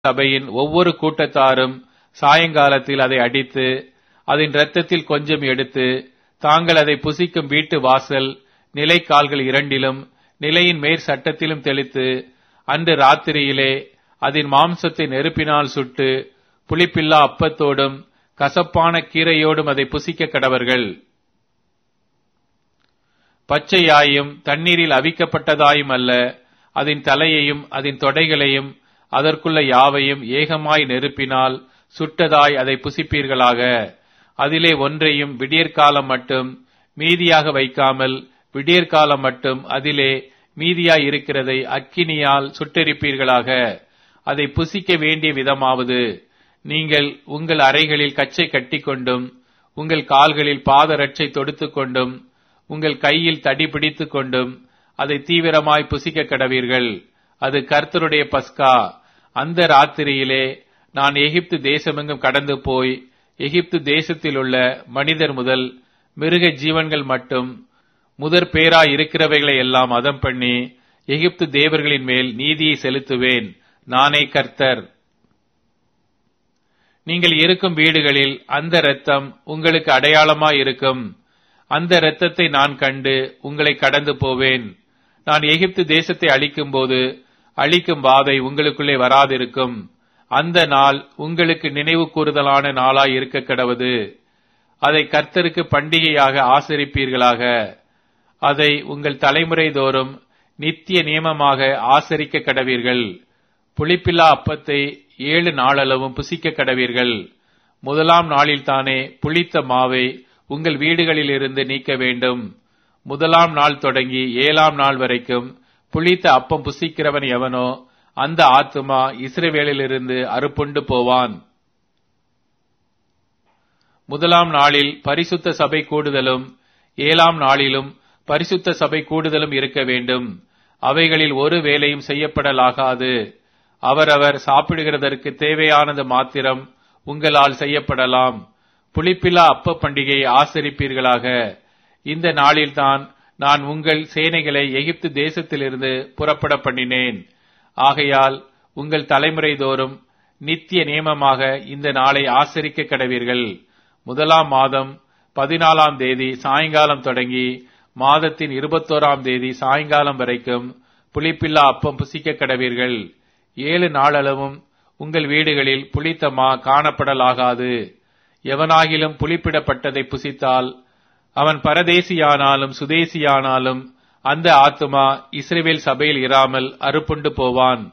சபையின் ஒவ்வொரு கூட்டத்தாரும் சாயங்காலத்தில் அதை அடித்து அதன் இரத்தத்தில் கொஞ்சம் எடுத்து தாங்கள் அதை புசிக்கும் வீட்டு வாசல் நிலைக்கால்கள் இரண்டிலும் நிலையின் மேற் சட்டத்திலும் தெளித்து அன்று ராத்திரியிலே அதன் மாம்சத்தை நெருப்பினால் சுட்டு புளிப்பில்லா அப்பத்தோடும் கசப்பான கீரையோடும் அதை புசிக்க கடவர்கள் பச்சையாயும் தண்ணீரில் அவிக்கப்பட்டதாயும் அல்ல அதன் தலையையும் அதன் தொடைகளையும் அதற்குள்ள யாவையும் ஏகமாய் நெருப்பினால் சுட்டதாய் அதை புசிப்பீர்களாக அதிலே ஒன்றையும் விடியற்காலம் மட்டும் மீதியாக வைக்காமல் விடியற்காலம் மட்டும் அதிலே மீதியாய் இருக்கிறதை அக்கினியால் சுட்டெரிப்பீர்களாக அதை புசிக்க வேண்டிய விதமாவது நீங்கள் உங்கள் அறைகளில் கச்சை கட்டிக்கொண்டும் உங்கள் கால்களில் பாதரட்சை தொடுத்துக் கொண்டும் உங்கள் கையில் தடி பிடித்துக் கொண்டும் அதை தீவிரமாய் புசிக்க கடவீர்கள் அது கர்த்தருடைய பஸ்கா அந்த ராத்திரியிலே நான் எகிப்து தேசமெங்கும் கடந்து போய் எகிப்து தேசத்தில் உள்ள மனிதர் முதல் மிருக ஜீவன்கள் மட்டும் முதற் பேரா இருக்கிறவைகளை எல்லாம் அதம் பண்ணி எகிப்து தேவர்களின் மேல் நீதியை செலுத்துவேன் நானே கர்த்தர் நீங்கள் இருக்கும் வீடுகளில் அந்த இரத்தம் உங்களுக்கு அடையாளமாய் இருக்கும் அந்த இரத்தத்தை நான் கண்டு உங்களை கடந்து போவேன் நான் எகிப்து தேசத்தை அழிக்கும் போது அழிக்கும் வாதை உங்களுக்குள்ளே வராதிருக்கும் அந்த நாள் உங்களுக்கு நினைவு கூறுதலான நாளாய் இருக்க கடவது அதை கர்த்தருக்கு பண்டிகையாக ஆசரிப்பீர்களாக அதை உங்கள் தலைமுறை தோறும் நித்திய நியமமாக ஆசரிக்க கடவீர்கள் புளிப்பில்லா அப்பத்தை ஏழு நாளளவும் புசிக்க கடவீர்கள் முதலாம் நாளில்தானே புளித்த மாவை உங்கள் வீடுகளிலிருந்து நீக்க வேண்டும் முதலாம் நாள் தொடங்கி ஏழாம் நாள் வரைக்கும் புளித்த அப்பம் புசிக்கிறவன் எவனோ அந்த ஆத்துமா இஸ்ரவேலிலிருந்து அறுப்புண்டு போவான் முதலாம் நாளில் பரிசுத்த சபை கூடுதலும் ஏழாம் நாளிலும் பரிசுத்த சபை கூடுதலும் இருக்க வேண்டும் அவைகளில் ஒரு வேலையும் செய்யப்படலாகாது அவரவர் சாப்பிடுகிறதற்கு தேவையானது மாத்திரம் உங்களால் செய்யப்படலாம் புளிப்பில்லா அப்ப பண்டிகையை ஆசரிப்பீர்களாக இந்த நாளில்தான் நான் உங்கள் சேனைகளை எகிப்து தேசத்திலிருந்து புறப்பட பண்ணினேன் ஆகையால் உங்கள் தலைமுறை தோறும் நித்திய நியமமாக இந்த நாளை ஆசரிக்க கடவீர்கள் முதலாம் மாதம் பதினாலாம் தேதி சாயங்காலம் தொடங்கி மாதத்தின் இருபத்தோராம் தேதி சாயங்காலம் வரைக்கும் புளிப்பில்லா அப்பம் புசிக்க கடவீர்கள் ஏழு நாளளவும் உங்கள் வீடுகளில் புளித்தமா காணப்படலாகாது எவனாகிலும் புளிப்பிடப்பட்டதை புசித்தால் அவன் பரதேசியானாலும் சுதேசியானாலும் அந்த ஆத்துமா இஸ்ரேவேல் சபையில் இராமல் அறுப்புண்டு போவான்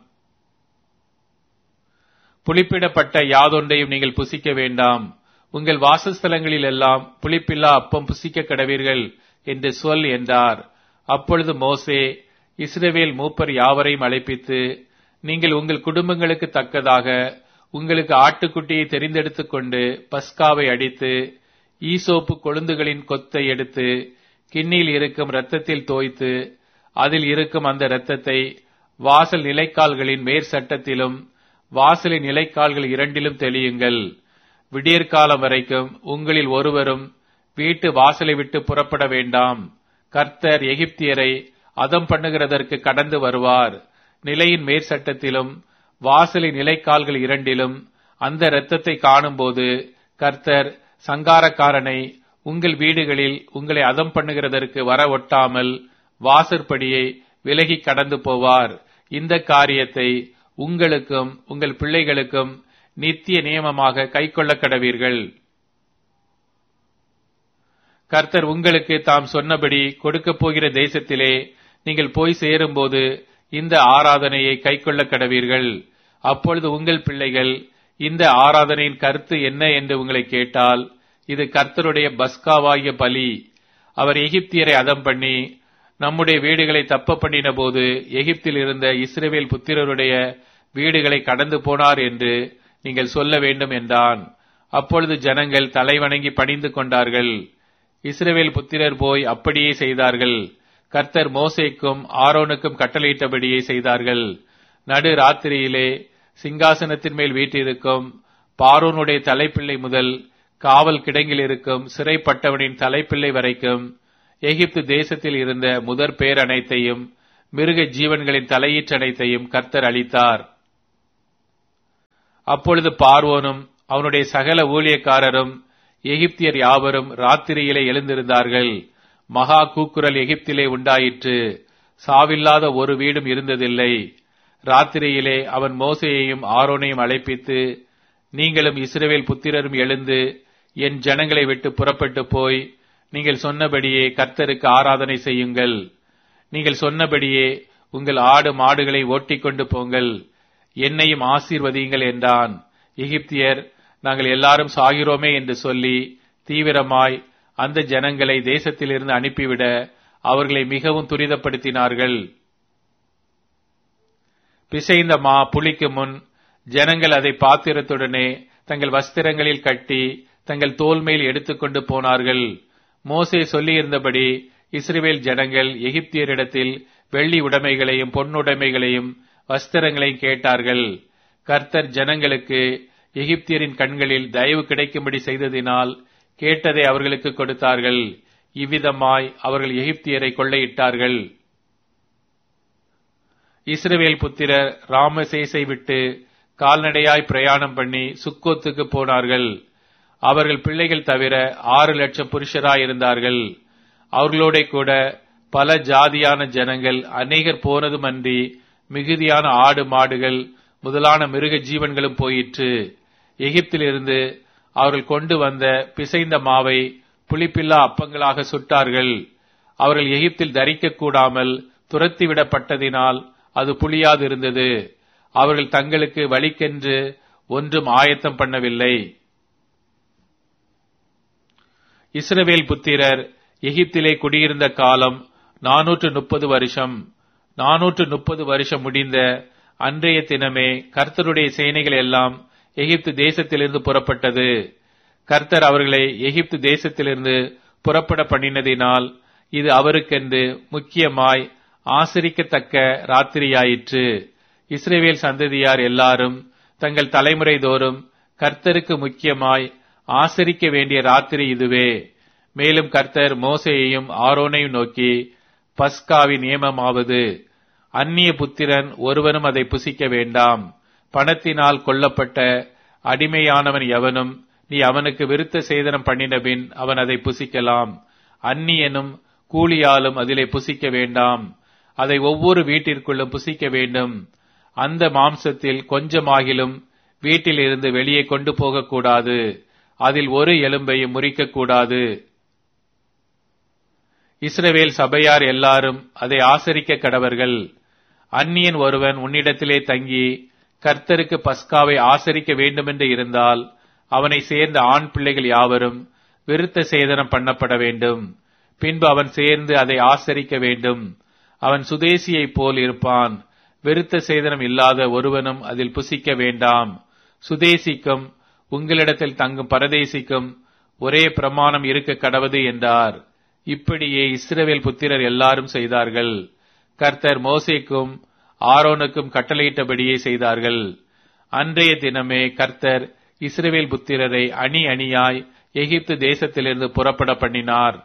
புளிப்பிடப்பட்ட யாதொன்றையும் நீங்கள் புசிக்க வேண்டாம் உங்கள் வாசஸ்தலங்களில் எல்லாம் புளிப்பில்லா அப்பம் புசிக்க கடவீர்கள் என்று சொல் என்றார் அப்பொழுது மோசே இஸ்ரவேல் மூப்பர் யாவரையும் அழைப்பித்து நீங்கள் உங்கள் குடும்பங்களுக்கு தக்கதாக உங்களுக்கு ஆட்டுக்குட்டியை தெரிந்தெடுத்துக் கொண்டு பஸ்காவை அடித்து ஈசோப்பு கொழுந்துகளின் கொத்தை எடுத்து கிண்ணியில் இருக்கும் இரத்தத்தில் தோய்த்து அதில் இருக்கும் அந்த இரத்தத்தை வாசல் நிலைக்கால்களின் மேற் சட்டத்திலும் வாசலின் நிலைக்கால்கள் இரண்டிலும் தெளியுங்கள் விடியற்காலம் வரைக்கும் உங்களில் ஒருவரும் வீட்டு வாசலை விட்டு புறப்பட வேண்டாம் கர்த்தர் எகிப்தியரை அதம் பண்ணுகிறதற்கு கடந்து வருவார் நிலையின் மேற்சட்டத்திலும் வாசலின் நிலைக்கால்கள் இரண்டிலும் அந்த இரத்தத்தை காணும்போது கர்த்தர் சங்காரக்காரனை உங்கள் வீடுகளில் உங்களை அதம் பண்ணுகிறதற்கு வர ஒட்டாமல் வாசற்படியை விலகி கடந்து போவார் இந்த காரியத்தை உங்களுக்கும் உங்கள் பிள்ளைகளுக்கும் நித்திய நியமமாக கைக்கொள்ள கடவீர்கள் கர்த்தர் உங்களுக்கு தாம் சொன்னபடி கொடுக்கப் போகிற தேசத்திலே நீங்கள் போய் சேரும்போது இந்த ஆராதனையை கைக்கொள்ள கடவீர்கள் அப்பொழுது உங்கள் பிள்ளைகள் இந்த ஆராதனையின் கருத்து என்ன என்று உங்களை கேட்டால் இது கர்த்தருடைய பஸ்காவாகிய பலி அவர் எகிப்தியரை அதம் பண்ணி நம்முடைய வீடுகளை தப்ப பண்ணின போது எகிப்தில் இருந்த இஸ்ரேவேல் புத்திரருடைய வீடுகளை கடந்து போனார் என்று நீங்கள் சொல்ல வேண்டும் என்றான் அப்பொழுது ஜனங்கள் தலைவணங்கி பணிந்து கொண்டார்கள் இஸ்ரேவேல் புத்திரர் போய் அப்படியே செய்தார்கள் கர்த்தர் மோசேக்கும் ஆரோனுக்கும் கட்டளையிட்டபடியே செய்தார்கள் நடு ராத்திரியிலே சிங்காசனத்தின் மேல் வீட்டிருக்கும் பாரோனுடைய தலைப்பிள்ளை முதல் காவல் கிடங்கில் இருக்கும் சிறைப்பட்டவனின் தலைப்பிள்ளை வரைக்கும் எகிப்து தேசத்தில் இருந்த முதற் பேர் அனைத்தையும் மிருக ஜீவன்களின் தலையீற்றனைத்தையும் கர்த்தர் அளித்தார் அப்பொழுது பார்வோனும் அவனுடைய சகல ஊழியக்காரரும் எகிப்தியர் யாவரும் ராத்திரியிலே எழுந்திருந்தார்கள் மகா கூக்குரல் எகிப்திலே உண்டாயிற்று சாவில்லாத ஒரு வீடும் இருந்ததில்லை ராத்திரியிலே அவன் மோசையையும் ஆரோனையும் அழைப்பித்து நீங்களும் இஸ்ரவேல் புத்திரரும் எழுந்து என் ஜனங்களை விட்டு புறப்பட்டு போய் நீங்கள் சொன்னபடியே கர்த்தருக்கு ஆராதனை செய்யுங்கள் நீங்கள் சொன்னபடியே உங்கள் ஆடு மாடுகளை ஓட்டிக்கொண்டு போங்கள் என்னையும் ஆசீர்வதியுங்கள் என்றான் எகிப்தியர் நாங்கள் எல்லாரும் சாகிறோமே என்று சொல்லி தீவிரமாய் அந்த ஜனங்களை தேசத்திலிருந்து அனுப்பிவிட அவர்களை மிகவும் துரிதப்படுத்தினார்கள் பிசைந்த மா புளிக்கு முன் ஜனங்கள் அதை பாத்திரத்துடனே தங்கள் வஸ்திரங்களில் கட்டி தங்கள் தோல் மேல் எடுத்துக்கொண்டு போனார்கள் மோசே சொல்லியிருந்தபடி இஸ்ரேல் ஜனங்கள் எகிப்தியரிடத்தில் வெள்ளி உடைமைகளையும் பொன்னுடைமைகளையும் வஸ்திரங்களையும் கேட்டார்கள் கர்த்தர் ஜனங்களுக்கு எகிப்தியரின் கண்களில் தயவு கிடைக்கும்படி செய்ததினால் கேட்டதை அவர்களுக்கு கொடுத்தார்கள் இவ்விதமாய் அவர்கள் எகிப்தியரை கொள்ளையிட்டார்கள் இஸ்ரவேல் புத்திரர் ராமசேசை விட்டு கால்நடையாய் பிரயாணம் பண்ணி சுக்கோத்துக்கு போனார்கள் அவர்கள் பிள்ளைகள் தவிர ஆறு லட்சம் புருஷராய் இருந்தார்கள் அவர்களோட கூட பல ஜாதியான ஜனங்கள் அநேகர் போனதுமன்றி மிகுதியான ஆடு மாடுகள் முதலான மிருக ஜீவன்களும் போயிற்று எகிப்திலிருந்து அவர்கள் கொண்டு வந்த பிசைந்த மாவை புளிப்பில்லா அப்பங்களாக சுட்டார்கள் அவர்கள் எகிப்தில் தரிக்க கூடாமல் துரத்திவிடப்பட்டதினால் அது புளியாது இருந்தது அவர்கள் தங்களுக்கு வழிக்கென்று ஒன்றும் ஆயத்தம் பண்ணவில்லை இஸ்ரவேல் புத்திரர் எகிப்திலே குடியிருந்த காலம் நானூற்று முப்பது வருஷம் நானூற்று முப்பது வருஷம் முடிந்த அன்றைய தினமே கர்த்தருடைய சேனைகள் எல்லாம் எகிப்து தேசத்திலிருந்து புறப்பட்டது கர்த்தர் அவர்களை எகிப்து தேசத்திலிருந்து புறப்பட பண்ணினதினால் இது அவருக்கென்று முக்கியமாய் ஆசரிக்கத்தக்க ராத்திரியாயிற்று இஸ்ரேவேல் சந்ததியார் எல்லாரும் தங்கள் தலைமுறை தோறும் கர்த்தருக்கு முக்கியமாய் ஆசரிக்க வேண்டிய ராத்திரி இதுவே மேலும் கர்த்தர் மோசையையும் ஆரோனையும் நோக்கி பஸ்காவின் நியமமாவது அந்நிய புத்திரன் ஒருவனும் அதை புசிக்க வேண்டாம் பணத்தினால் கொல்லப்பட்ட அடிமையானவன் எவனும் நீ அவனுக்கு விருத்த சேதனம் பண்ணினபின் அவன் அதை புசிக்கலாம் அந்நியனும் கூலியாலும் அதிலே புசிக்க வேண்டாம் அதை ஒவ்வொரு வீட்டிற்குள்ளும் புசிக்க வேண்டும் அந்த மாம்சத்தில் கொஞ்சமாகிலும் வீட்டில் இருந்து வெளியே கொண்டு போகக்கூடாது அதில் ஒரு எலும்பையும் முறிக்கக்கூடாது இஸ்ரவேல் சபையார் எல்லாரும் அதை ஆசரிக்க கடவர்கள் அந்நியன் ஒருவன் உன்னிடத்திலே தங்கி கர்த்தருக்கு பஸ்காவை ஆசரிக்க வேண்டுமென்று இருந்தால் அவனை சேர்ந்த ஆண் பிள்ளைகள் யாவரும் விருத்த சேதனம் பண்ணப்பட வேண்டும் பின்பு அவன் சேர்ந்து அதை ஆசரிக்க வேண்டும் அவன் சுதேசியைப் போல் இருப்பான் விருத்த சேதனம் இல்லாத ஒருவனும் அதில் புசிக்க வேண்டாம் சுதேசிக்கும் உங்களிடத்தில் தங்கும் பரதேசிக்கும் ஒரே பிரமாணம் இருக்க கடவது என்றார் இப்படியே இஸ்ரவேல் புத்திரர் எல்லாரும் செய்தார்கள் கர்த்தர் மோசேக்கும் ஆரோனுக்கும் கட்டளையிட்டபடியே செய்தார்கள் அன்றைய தினமே கர்த்தர் இஸ்ரவேல் புத்திரரை அணி அணியாய் எகிப்து தேசத்திலிருந்து புறப்பட பண்ணினார்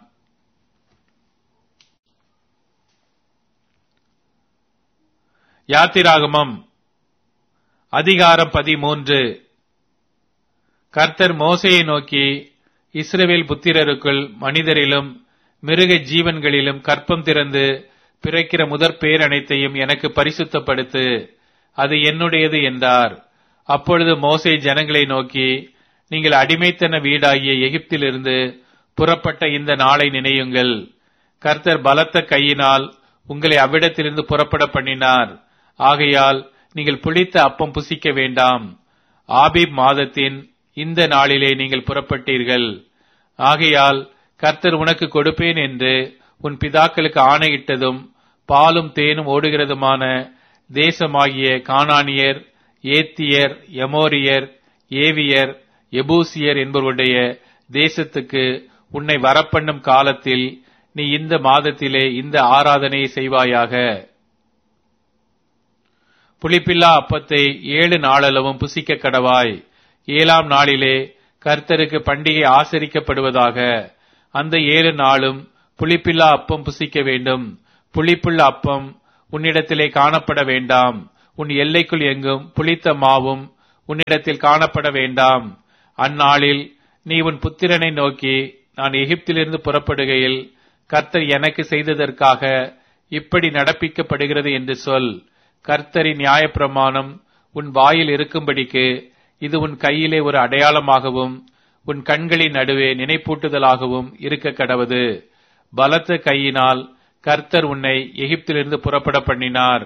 யாத்திராகமம் அதிகாரம் பதிமூன்று கர்த்தர் மோசையை நோக்கி இஸ்ரவேல் புத்திரருக்குள் மனிதரிலும் மிருக ஜீவன்களிலும் கற்பம் திறந்து பிறக்கிற முதற் பேர் அனைத்தையும் எனக்கு பரிசுத்தப்படுத்து அது என்னுடையது என்றார் அப்பொழுது மோசே ஜனங்களை நோக்கி நீங்கள் அடிமைத்தன வீடாகிய எகிப்திலிருந்து புறப்பட்ட இந்த நாளை நினையுங்கள் கர்த்தர் பலத்த கையினால் உங்களை அவ்விடத்திலிருந்து புறப்பட பண்ணினார் ஆகையால் நீங்கள் புளித்த அப்பம் புசிக்க வேண்டாம் ஆபிப் மாதத்தின் இந்த நாளிலே நீங்கள் புறப்பட்டீர்கள் ஆகையால் கர்த்தர் உனக்கு கொடுப்பேன் என்று உன் பிதாக்களுக்கு ஆணையிட்டதும் பாலும் தேனும் ஓடுகிறதுமான தேசமாகிய கானானியர் ஏத்தியர் எமோரியர் ஏவியர் எபூசியர் என்பவருடைய தேசத்துக்கு உன்னை வரப்பண்ணும் காலத்தில் நீ இந்த மாதத்திலே இந்த ஆராதனையை செய்வாயாக புளிப்பில்லா அப்பத்தை ஏழு நாளளவும் புசிக்க கடவாய் ஏழாம் நாளிலே கர்த்தருக்கு பண்டிகை ஆசரிக்கப்படுவதாக அந்த ஏழு நாளும் புளிப்பில்லா அப்பம் புசிக்க வேண்டும் புளிப்புள்ள அப்பம் உன்னிடத்திலே காணப்பட வேண்டாம் உன் எல்லைக்குள் எங்கும் புளித்த மாவும் உன்னிடத்தில் காணப்பட வேண்டாம் அந்நாளில் நீ உன் புத்திரனை நோக்கி நான் எகிப்திலிருந்து புறப்படுகையில் கர்த்தர் எனக்கு செய்ததற்காக இப்படி நடப்பிக்கப்படுகிறது என்று சொல் கர்த்தரின் நியாயப்பிரமாணம் உன் வாயில் இருக்கும்படிக்கு இது உன் கையிலே ஒரு அடையாளமாகவும் உன் கண்களின் நடுவே நினைப்பூட்டுதலாகவும் இருக்க கடவது பலத்த கையினால் கர்த்தர் உன்னை எகிப்திலிருந்து புறப்பட பண்ணினார்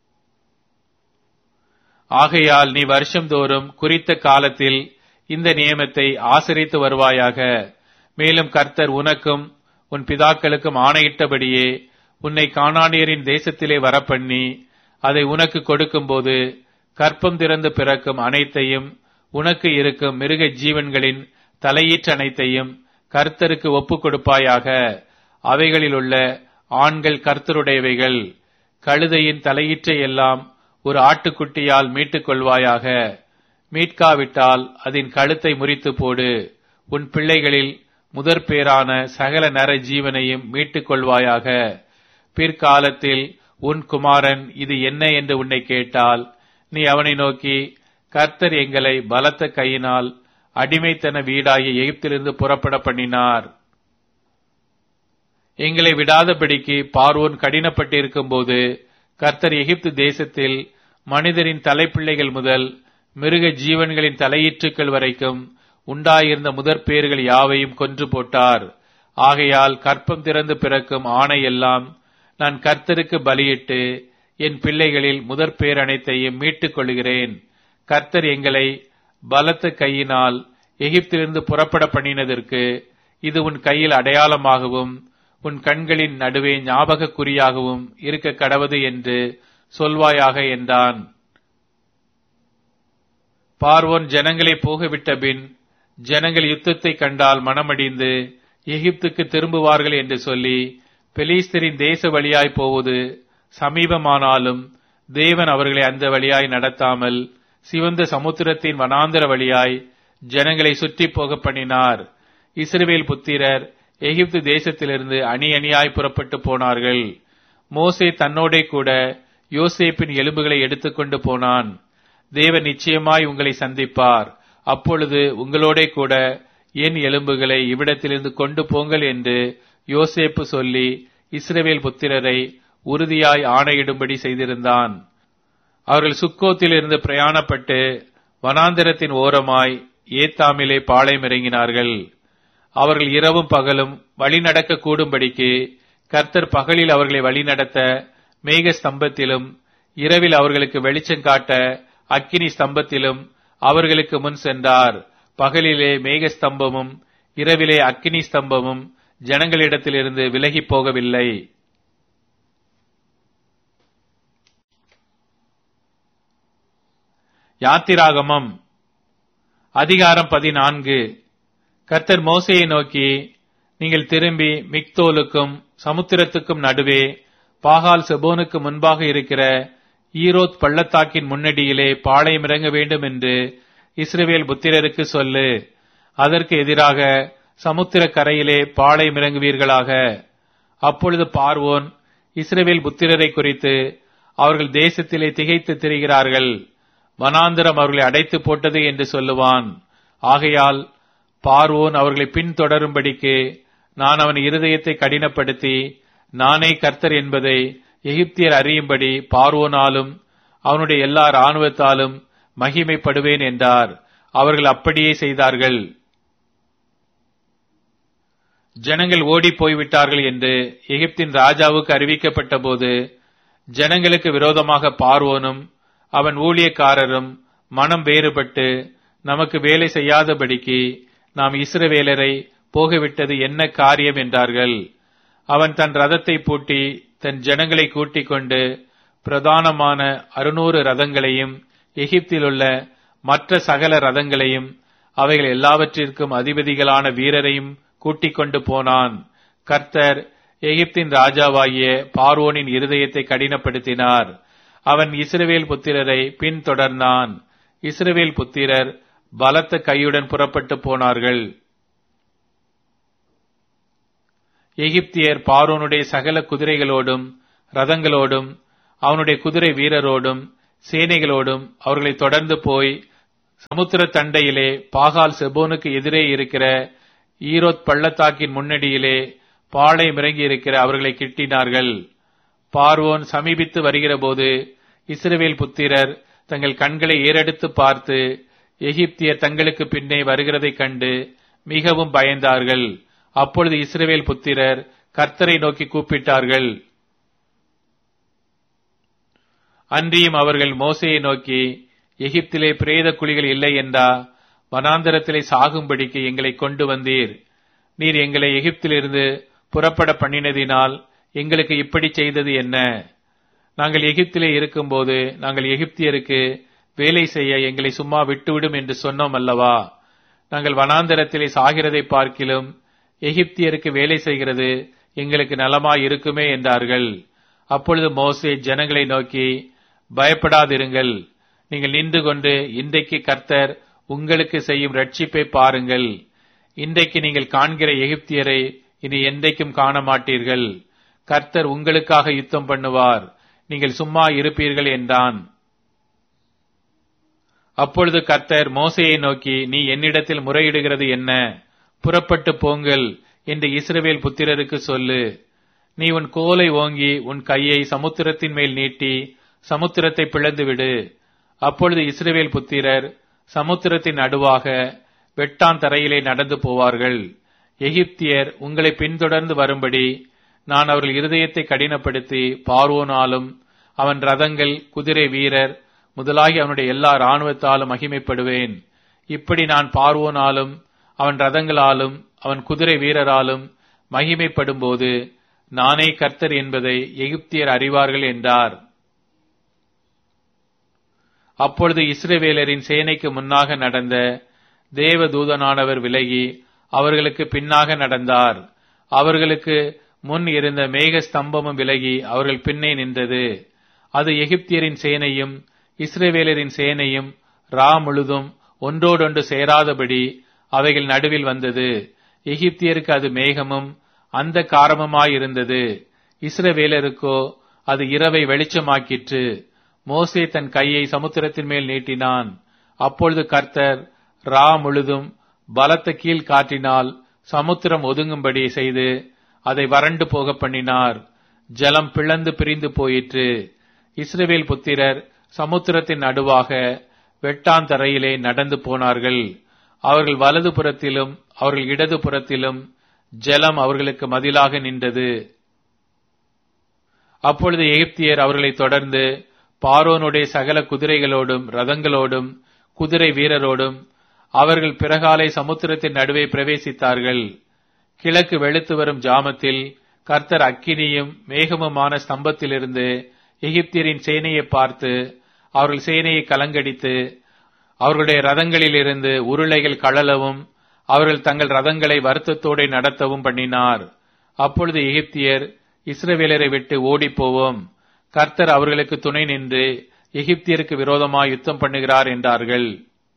ஆகையால் நீ வருஷம்தோறும் குறித்த காலத்தில் இந்த நியமத்தை ஆசரித்து வருவாயாக மேலும் கர்த்தர் உனக்கும் உன் பிதாக்களுக்கும் ஆணையிட்டபடியே உன்னை காணானியரின் தேசத்திலே வரப்பண்ணி அதை உனக்கு கொடுக்கும்போது கற்பம் திறந்து பிறக்கும் அனைத்தையும் உனக்கு இருக்கும் மிருக ஜீவன்களின் தலையீற்று அனைத்தையும் கர்த்தருக்கு ஒப்புக் கொடுப்பாயாக அவைகளில் உள்ள ஆண்கள் கர்த்தருடையவைகள் கழுதையின் தலையீற்றை எல்லாம் ஒரு ஆட்டுக்குட்டியால் மீட்டுக் கொள்வாயாக மீட்காவிட்டால் அதன் கழுத்தை முறித்து போடு உன் பிள்ளைகளில் முதற் பேரான சகல நர ஜீவனையும் மீட்டுக் கொள்வாயாக பிற்காலத்தில் உன் குமாரன் இது என்ன என்று உன்னை கேட்டால் நீ அவனை நோக்கி கர்த்தர் எங்களை பலத்த கையினால் அடிமைத்தன வீடாகிய எகிப்திலிருந்து புறப்பட பண்ணினார் எங்களை விடாதபடிக்கு பார்வோன் கடினப்பட்டிருக்கும் போது கர்த்தர் எகிப்து தேசத்தில் மனிதரின் தலைப்பிள்ளைகள் முதல் மிருக ஜீவன்களின் தலையீற்றுக்கள் வரைக்கும் உண்டாயிருந்த முதற் பேர்கள் யாவையும் கொன்று போட்டார் ஆகையால் கற்பம் திறந்து பிறக்கும் ஆணை எல்லாம் நான் கர்த்தருக்கு பலியிட்டு என் பிள்ளைகளில் முதற் பேர் அனைத்தையும் மீட்டுக் கொள்கிறேன் கர்த்தர் எங்களை பலத்த கையினால் எகிப்திலிருந்து புறப்பட பண்ணினதற்கு இது உன் கையில் அடையாளமாகவும் உன் கண்களின் நடுவே ஞாபக குறியாகவும் இருக்க கடவது என்று சொல்வாயாக என்றான் பார்வோன் ஜனங்களை போகவிட்ட பின் ஜனங்கள் யுத்தத்தை கண்டால் மனமடிந்து எகிப்துக்கு திரும்புவார்கள் என்று சொல்லி பெலிஸ்தரின் தேச வழியாய் போவது சமீபமானாலும் தேவன் அவர்களை அந்த வழியாய் நடத்தாமல் சிவந்த சமுத்திரத்தின் வனாந்தர வழியாய் ஜனங்களை சுற்றி போக பண்ணினார் இஸ்ரவேல் புத்திரர் எகிப்து தேசத்திலிருந்து அணி அணியாய் புறப்பட்டு போனார்கள் மோசே தன்னோடே கூட யோசேப்பின் எலும்புகளை எடுத்துக்கொண்டு போனான் தேவன் நிச்சயமாய் உங்களை சந்திப்பார் அப்பொழுது உங்களோடே கூட என் எலும்புகளை இவ்விடத்திலிருந்து கொண்டு போங்கள் என்று யோசேப்பு சொல்லி இஸ்ரவேல் புத்திரரை உறுதியாய் ஆணையிடும்படி செய்திருந்தான் அவர்கள் சுக்கோத்திலிருந்து பிரயாணப்பட்டு வனாந்திரத்தின் ஓரமாய் ஏத்தாமிலே பாளையம் இறங்கினார்கள் அவர்கள் இரவும் பகலும் வழிநடக்க கூடும்படிக்கு கர்த்தர் பகலில் அவர்களை வழிநடத்த மேக ஸ்தம்பத்திலும் இரவில் அவர்களுக்கு வெளிச்சம் காட்ட அக்கினி ஸ்தம்பத்திலும் அவர்களுக்கு முன் சென்றார் பகலிலே மேக ஸ்தம்பமும் இரவிலே அக்கினி ஸ்தம்பமும் ஜனங்களிடத்திலிருந்து விலகி போகவில்லை யாத்திராகமம் அதிகாரம் பதினான்கு கர்த்தர் மோசையை நோக்கி நீங்கள் திரும்பி மிக்தோலுக்கும் சமுத்திரத்துக்கும் நடுவே பாகால் செபோனுக்கு முன்பாக இருக்கிற ஈரோத் பள்ளத்தாக்கின் முன்னடியிலே பாளையம் இறங்க வேண்டும் என்று இஸ்ரவேல் புத்திரருக்கு சொல்லு அதற்கு எதிராக சமுத்திர கரையிலே பாளையம் இறங்குவீர்களாக அப்பொழுது பார்வோன் இஸ்ரவேல் புத்திரரை குறித்து அவர்கள் தேசத்திலே திகைத்து திரிகிறார்கள் வனாந்திரம் அவர்களை அடைத்து போட்டது என்று சொல்லுவான் ஆகையால் பார்வோன் அவர்களை பின்தொடரும்படிக்கு நான் அவன் இருதயத்தை கடினப்படுத்தி நானே கர்த்தர் என்பதை எகிப்தியர் அறியும்படி பார்வோனாலும் அவனுடைய எல்லா இராணுவத்தாலும் மகிமைப்படுவேன் என்றார் அவர்கள் அப்படியே செய்தார்கள் ஜனங்கள் ஓடி போய்விட்டார்கள் என்று எகிப்தின் ராஜாவுக்கு அறிவிக்கப்பட்ட போது ஜனங்களுக்கு விரோதமாக பார்வோனும் அவன் ஊழியக்காரரும் மனம் வேறுபட்டு நமக்கு வேலை செய்யாதபடிக்கு நாம் இஸ்ரவேலரை போகவிட்டது என்ன காரியம் என்றார்கள் அவன் தன் ரதத்தை பூட்டி தன் ஜனங்களை கூட்டிக் கொண்டு பிரதானமான அறுநூறு ரதங்களையும் எகிப்திலுள்ள மற்ற சகல ரதங்களையும் அவைகள் எல்லாவற்றிற்கும் அதிபதிகளான வீரரையும் கூட்டிக் கொண்டு போனான் கர்த்தர் எகிப்தின் ராஜாவாகிய பார்வோனின் இருதயத்தை கடினப்படுத்தினார் அவன் இஸ்ரவேல் புத்திரரை பின்தொடர்ந்தான் இஸ்ரவேல் புத்திரர் பலத்த கையுடன் புறப்பட்டு போனார்கள் எகிப்தியர் பார்வோனுடைய சகல குதிரைகளோடும் ரதங்களோடும் அவனுடைய குதிரை வீரரோடும் சேனைகளோடும் அவர்களை தொடர்ந்து போய் சமுத்திர தண்டையிலே பாகால் செபோனுக்கு எதிரே இருக்கிற ஈரோத் பள்ளத்தாக்கின் முன்னடியிலே பாலை இறங்கி இருக்கிற அவர்களை கிட்டினார்கள் பார்வோன் சமீபித்து வருகிறபோது இஸ்ரவேல் புத்திரர் தங்கள் கண்களை ஏறெடுத்து பார்த்து எகிப்தியர் தங்களுக்கு பின்னே வருகிறதைக் கண்டு மிகவும் பயந்தார்கள் அப்பொழுது இஸ்ரவேல் புத்திரர் கர்த்தரை நோக்கி கூப்பிட்டார்கள் அன்றியும் அவர்கள் மோசையை நோக்கி எகிப்திலே பிரேத குழிகள் இல்லை என்றா வனாந்தரத்திலே சாகும்படிக்கு எங்களை கொண்டு வந்தீர் நீர் எங்களை எகிப்திலிருந்து புறப்பட பண்ணினதினால் எங்களுக்கு இப்படி செய்தது என்ன நாங்கள் எகிப்திலே இருக்கும்போது நாங்கள் எகிப்தியருக்கு வேலை செய்ய எங்களை சும்மா விட்டுவிடும் என்று சொன்னோம் அல்லவா நாங்கள் வனாந்தரத்திலே சாகிறதை பார்க்கிலும் எகிப்தியருக்கு வேலை செய்கிறது எங்களுக்கு நலமாய் இருக்குமே என்றார்கள் அப்பொழுது மோசே ஜனங்களை நோக்கி பயப்படாதிருங்கள் நீங்கள் நின்று கொண்டு இன்றைக்கு கர்த்தர் உங்களுக்கு செய்யும் ரட்சிப்பை பாருங்கள் இன்றைக்கு நீங்கள் காண்கிற எகிப்தியரை இனி என்றைக்கும் காண மாட்டீர்கள் கர்த்தர் உங்களுக்காக யுத்தம் பண்ணுவார் நீங்கள் சும்மா இருப்பீர்கள் என்றான் அப்பொழுது கர்த்தர் மோசையை நோக்கி நீ என்னிடத்தில் முறையிடுகிறது என்ன புறப்பட்டு போங்கள் என்று இஸ்ரவேல் புத்திரருக்கு சொல்லு நீ உன் கோலை ஓங்கி உன் கையை சமுத்திரத்தின் மேல் நீட்டி சமுத்திரத்தை பிளந்துவிடு அப்பொழுது இஸ்ரவேல் புத்திரர் சமுத்திரத்தின் நடுவாக வெட்டான் தரையிலே நடந்து போவார்கள் எகிப்தியர் உங்களை பின்தொடர்ந்து வரும்படி நான் அவர்கள் இருதயத்தை கடினப்படுத்தி பார்வோனாலும் அவன் ரதங்கள் குதிரை வீரர் முதலாகி அவனுடைய எல்லா இராணுவத்தாலும் மகிமைப்படுவேன் இப்படி நான் பார்வோனாலும் அவன் ரதங்களாலும் அவன் குதிரை வீரராலும் மகிமைப்படும்போது நானே கர்த்தர் என்பதை எகிப்தியர் அறிவார்கள் என்றார் அப்பொழுது இஸ்ரவேலரின் சேனைக்கு முன்னாக நடந்த தேவ தூதனானவர் விலகி அவர்களுக்கு பின்னாக நடந்தார் அவர்களுக்கு முன் இருந்த மேக ஸ்தம்பமும் விலகி அவர்கள் பின்னே நின்றது அது எகிப்தியரின் சேனையும் இஸ்ரவேலரின் சேனையும் ரா முழுதும் ஒன்றோடொன்று சேராதபடி அவைகள் நடுவில் வந்தது எகிப்தியருக்கு அது மேகமும் அந்த காரமுமாயிருந்தது இஸ்ரவேலருக்கோ அது இரவை வெளிச்சமாக்கிற்று மோசே தன் கையை சமுத்திரத்தின் மேல் நீட்டினான் அப்பொழுது கர்த்தர் ரா முழுதும் பலத்த கீழ் காற்றினால் சமுத்திரம் ஒதுங்கும்படி செய்து அதை வறண்டு போக பண்ணினார் ஜலம் பிளந்து பிரிந்து போயிற்று இஸ்ரவேல் புத்திரர் சமுத்திரத்தின் நடுவாக வெட்டாந்தரையிலே நடந்து போனார்கள் அவர்கள் வலது புறத்திலும் அவர்கள் இடது புறத்திலும் ஜலம் அவர்களுக்கு மதிலாக நின்றது அப்பொழுது எகிப்தியர் அவர்களை தொடர்ந்து பாரோனுடைய சகல குதிரைகளோடும் ரதங்களோடும் குதிரை வீரரோடும் அவர்கள் பிறகாலை சமுத்திரத்தின் நடுவே பிரவேசித்தார்கள் கிழக்கு வெளுத்து வரும் ஜாமத்தில் கர்த்தர் அக்கினியும் மேகமுமான ஸ்தம்பத்திலிருந்து எகிப்தியரின் சேனையை பார்த்து அவர்கள் சேனையை கலங்கடித்து அவர்களுடைய ரதங்களிலிருந்து உருளைகள் கழலவும் அவர்கள் தங்கள் ரதங்களை வருத்தத்தோടെ நடத்தவும் பண்ணினார் அப்பொழுது எகிப்தியர் இஸ்ரவேலரை விட்டு ஓடிப்போவோம் கர்த்தர் அவர்களுக்கு துணை நின்று எகிப்தியருக்கு விரோதமாய் யுத்தம் பண்ணுகிறார் என்றார்கள்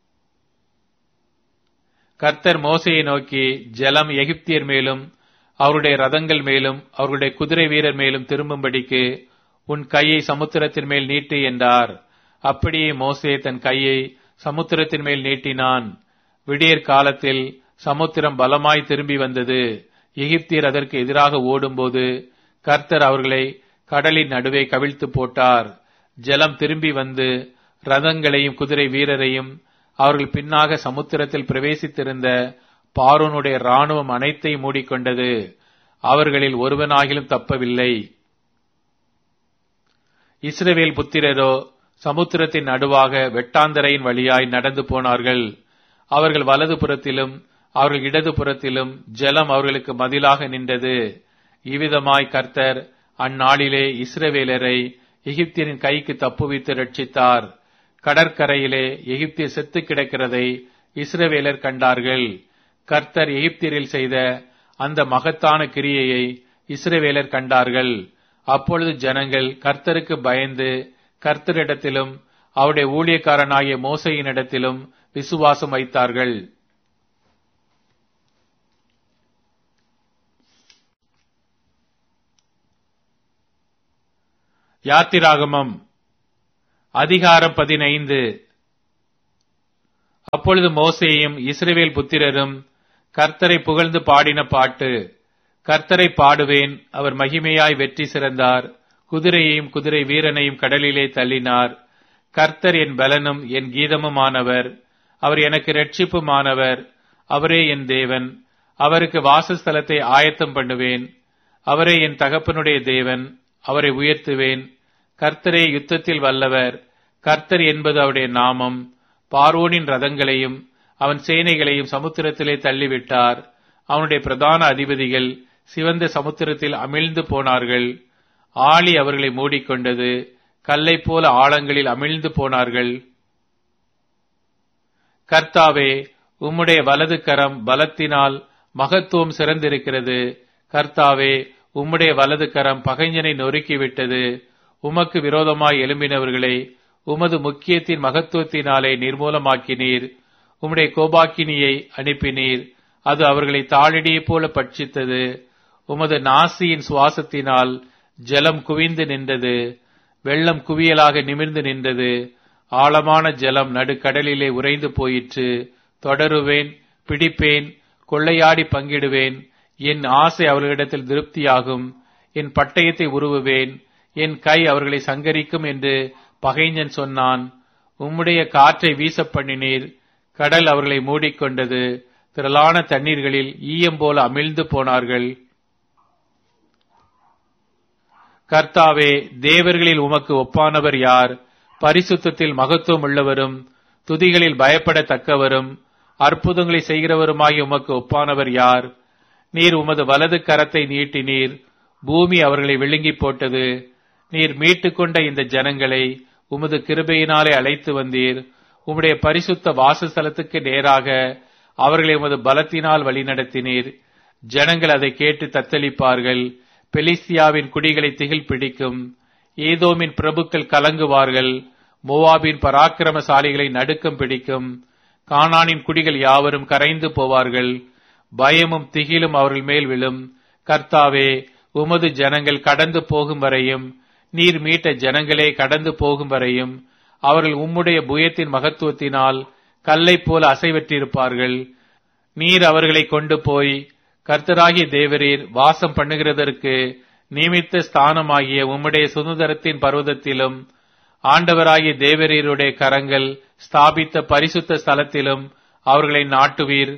கர்த்தர் மோசையை நோக்கி ஜலம் எகிப்தியர் மேலும் அவருடைய ரதங்கள் மேலும் அவர்களுடைய குதிரை வீரர் மேலும் திரும்பும்படிக்கு உன் கையை சமுத்திரத்தின் மேல் நீட்டு என்றார் அப்படியே மோசே தன் கையை சமுத்திரத்தின் மேல் நீட்டினான் விடியற் காலத்தில் சமுத்திரம் பலமாய் திரும்பி வந்தது எகிப்தியர் அதற்கு எதிராக ஓடும்போது கர்த்தர் அவர்களை கடலின் நடுவே கவிழ்த்து போட்டார் ஜலம் திரும்பி வந்து ரதங்களையும் குதிரை வீரரையும் அவர்கள் பின்னாக சமுத்திரத்தில் பிரவேசித்திருந்த பாரோனுடைய ராணுவம் அனைத்தையும் மூடிக்கொண்டது அவர்களில் ஒருவனாகிலும் தப்பவில்லை இஸ்ரவேல் புத்திரரோ சமுத்திரத்தின் நடுவாக வெட்டாந்தரையின் வழியாய் நடந்து போனார்கள் அவர்கள் வலது புறத்திலும் அவர்கள் இடது புறத்திலும் ஜலம் அவர்களுக்கு மதிலாக நின்றது இவ்விதமாய் கர்த்தர் அந்நாளிலே இஸ்ரவேலரை எகிப்தியரின் கைக்கு தப்புவித்து ரட்சித்தார் கடற்கரையிலே எகிப்தியர் செத்து கிடக்கிறதை இஸ்ரவேலர் கண்டார்கள் கர்த்தர் எகிப்தியரில் செய்த அந்த மகத்தான கிரியையை இஸ்ரவேலர் கண்டார்கள் அப்பொழுது ஜனங்கள் கர்த்தருக்கு பயந்து கர்த்தரிடத்திலும் அவருடைய ஊழியக்காரனாகிய மோசையினிடத்திலும் விசுவாசம் வைத்தார்கள் யாத்திராகமம் அதிகாரம் பதினைந்து அப்பொழுது மோசேயும் இஸ்ரவேல் புத்திரரும் கர்த்தரை புகழ்ந்து பாடின பாட்டு கர்த்தரை பாடுவேன் அவர் மகிமையாய் வெற்றி சிறந்தார் குதிரையையும் குதிரை வீரனையும் கடலிலே தள்ளினார் கர்த்தர் என் பலனும் என் கீதமுமானவர் அவர் எனக்கு இரட்சிப்புமானவர் அவரே என் தேவன் அவருக்கு வாசஸ்தலத்தை ஆயத்தம் பண்ணுவேன் அவரே என் தகப்பனுடைய தேவன் அவரை உயர்த்துவேன் கர்த்தரே யுத்தத்தில் வல்லவர் கர்த்தர் என்பது அவருடைய நாமம் பார்வோனின் ரதங்களையும் அவன் சேனைகளையும் சமுத்திரத்திலே தள்ளிவிட்டார் அவனுடைய பிரதான அதிபதிகள் சிவந்த சமுத்திரத்தில் அமிழ்ந்து போனார்கள் ஆழி அவர்களை மூடிக்கொண்டது கல்லை போல ஆழங்களில் அமிழ்ந்து போனார்கள் கர்த்தாவே உம்முடைய வலது கரம் பலத்தினால் மகத்துவம் சிறந்திருக்கிறது கர்த்தாவே உம்முடைய வலது கரம் பகைஞனை நொறுக்கிவிட்டது உமக்கு விரோதமாய் எழும்பினவர்களை உமது முக்கியத்தின் மகத்துவத்தினாலே நிர்மூலமாக்கினீர் உம்முடைய கோபாக்கினியை அனுப்பினீர் அது அவர்களை தாழடியைப் போல பட்சித்தது உமது நாசியின் சுவாசத்தினால் ஜலம் குவிந்து நின்றது வெள்ளம் குவியலாக நிமிர்ந்து நின்றது ஆழமான ஜலம் நடுக்கடலிலே உறைந்து போயிற்று தொடருவேன் பிடிப்பேன் கொள்ளையாடி பங்கிடுவேன் என் ஆசை அவர்களிடத்தில் திருப்தியாகும் என் பட்டயத்தை உருவுவேன் என் கை அவர்களை சங்கரிக்கும் என்று பகைஞன் சொன்னான் உம்முடைய காற்றை வீச பண்ணினீர் கடல் அவர்களை மூடிக்கொண்டது திரளான தண்ணீர்களில் ஈயம் போல அமிழ்ந்து போனார்கள் கர்த்தாவே தேவர்களில் உமக்கு ஒப்பானவர் யார் பரிசுத்தத்தில் மகத்துவம் உள்ளவரும் துதிகளில் பயப்படத்தக்கவரும் அற்புதங்களை செய்கிறவருமாகி உமக்கு ஒப்பானவர் யார் நீர் உமது வலது கரத்தை நீட்டினீர் பூமி அவர்களை விழுங்கி போட்டது நீர் மீட்டுக்கொண்ட இந்த ஜனங்களை உமது கிருபையினாலே அழைத்து வந்தீர் உம்முடைய பரிசுத்த வாசஸ்தலத்துக்கு நேராக அவர்களை உமது பலத்தினால் வழிநடத்தினீர் ஜனங்கள் அதை கேட்டு தத்தளிப்பார்கள் பெலிஸ்தியாவின் குடிகளை திகில் பிடிக்கும் ஏதோமின் பிரபுக்கள் கலங்குவார்கள் மோவாபின் பராக்கிரமசாலிகளை நடுக்கம் பிடிக்கும் கானானின் குடிகள் யாவரும் கரைந்து போவார்கள் பயமும் திகிலும் அவர்கள் மேல் விழும் கர்த்தாவே உமது ஜனங்கள் கடந்து போகும் வரையும் நீர் மீட்ட ஜனங்களே கடந்து போகும் வரையும் அவர்கள் உம்முடைய புயத்தின் மகத்துவத்தினால் கல்லை போல அசைவற்றிருப்பார்கள் நீர் அவர்களை கொண்டு போய் கர்த்தராகிய தேவரீர் வாசம் பண்ணுகிறதற்கு நியமித்த ஸ்தானமாகிய உம்முடைய சுதந்திரத்தின் பர்வதத்திலும் ஆண்டவராகிய தேவரீருடைய கரங்கள் ஸ்தாபித்த பரிசுத்த ஸ்தலத்திலும் அவர்களை நாட்டுவீர்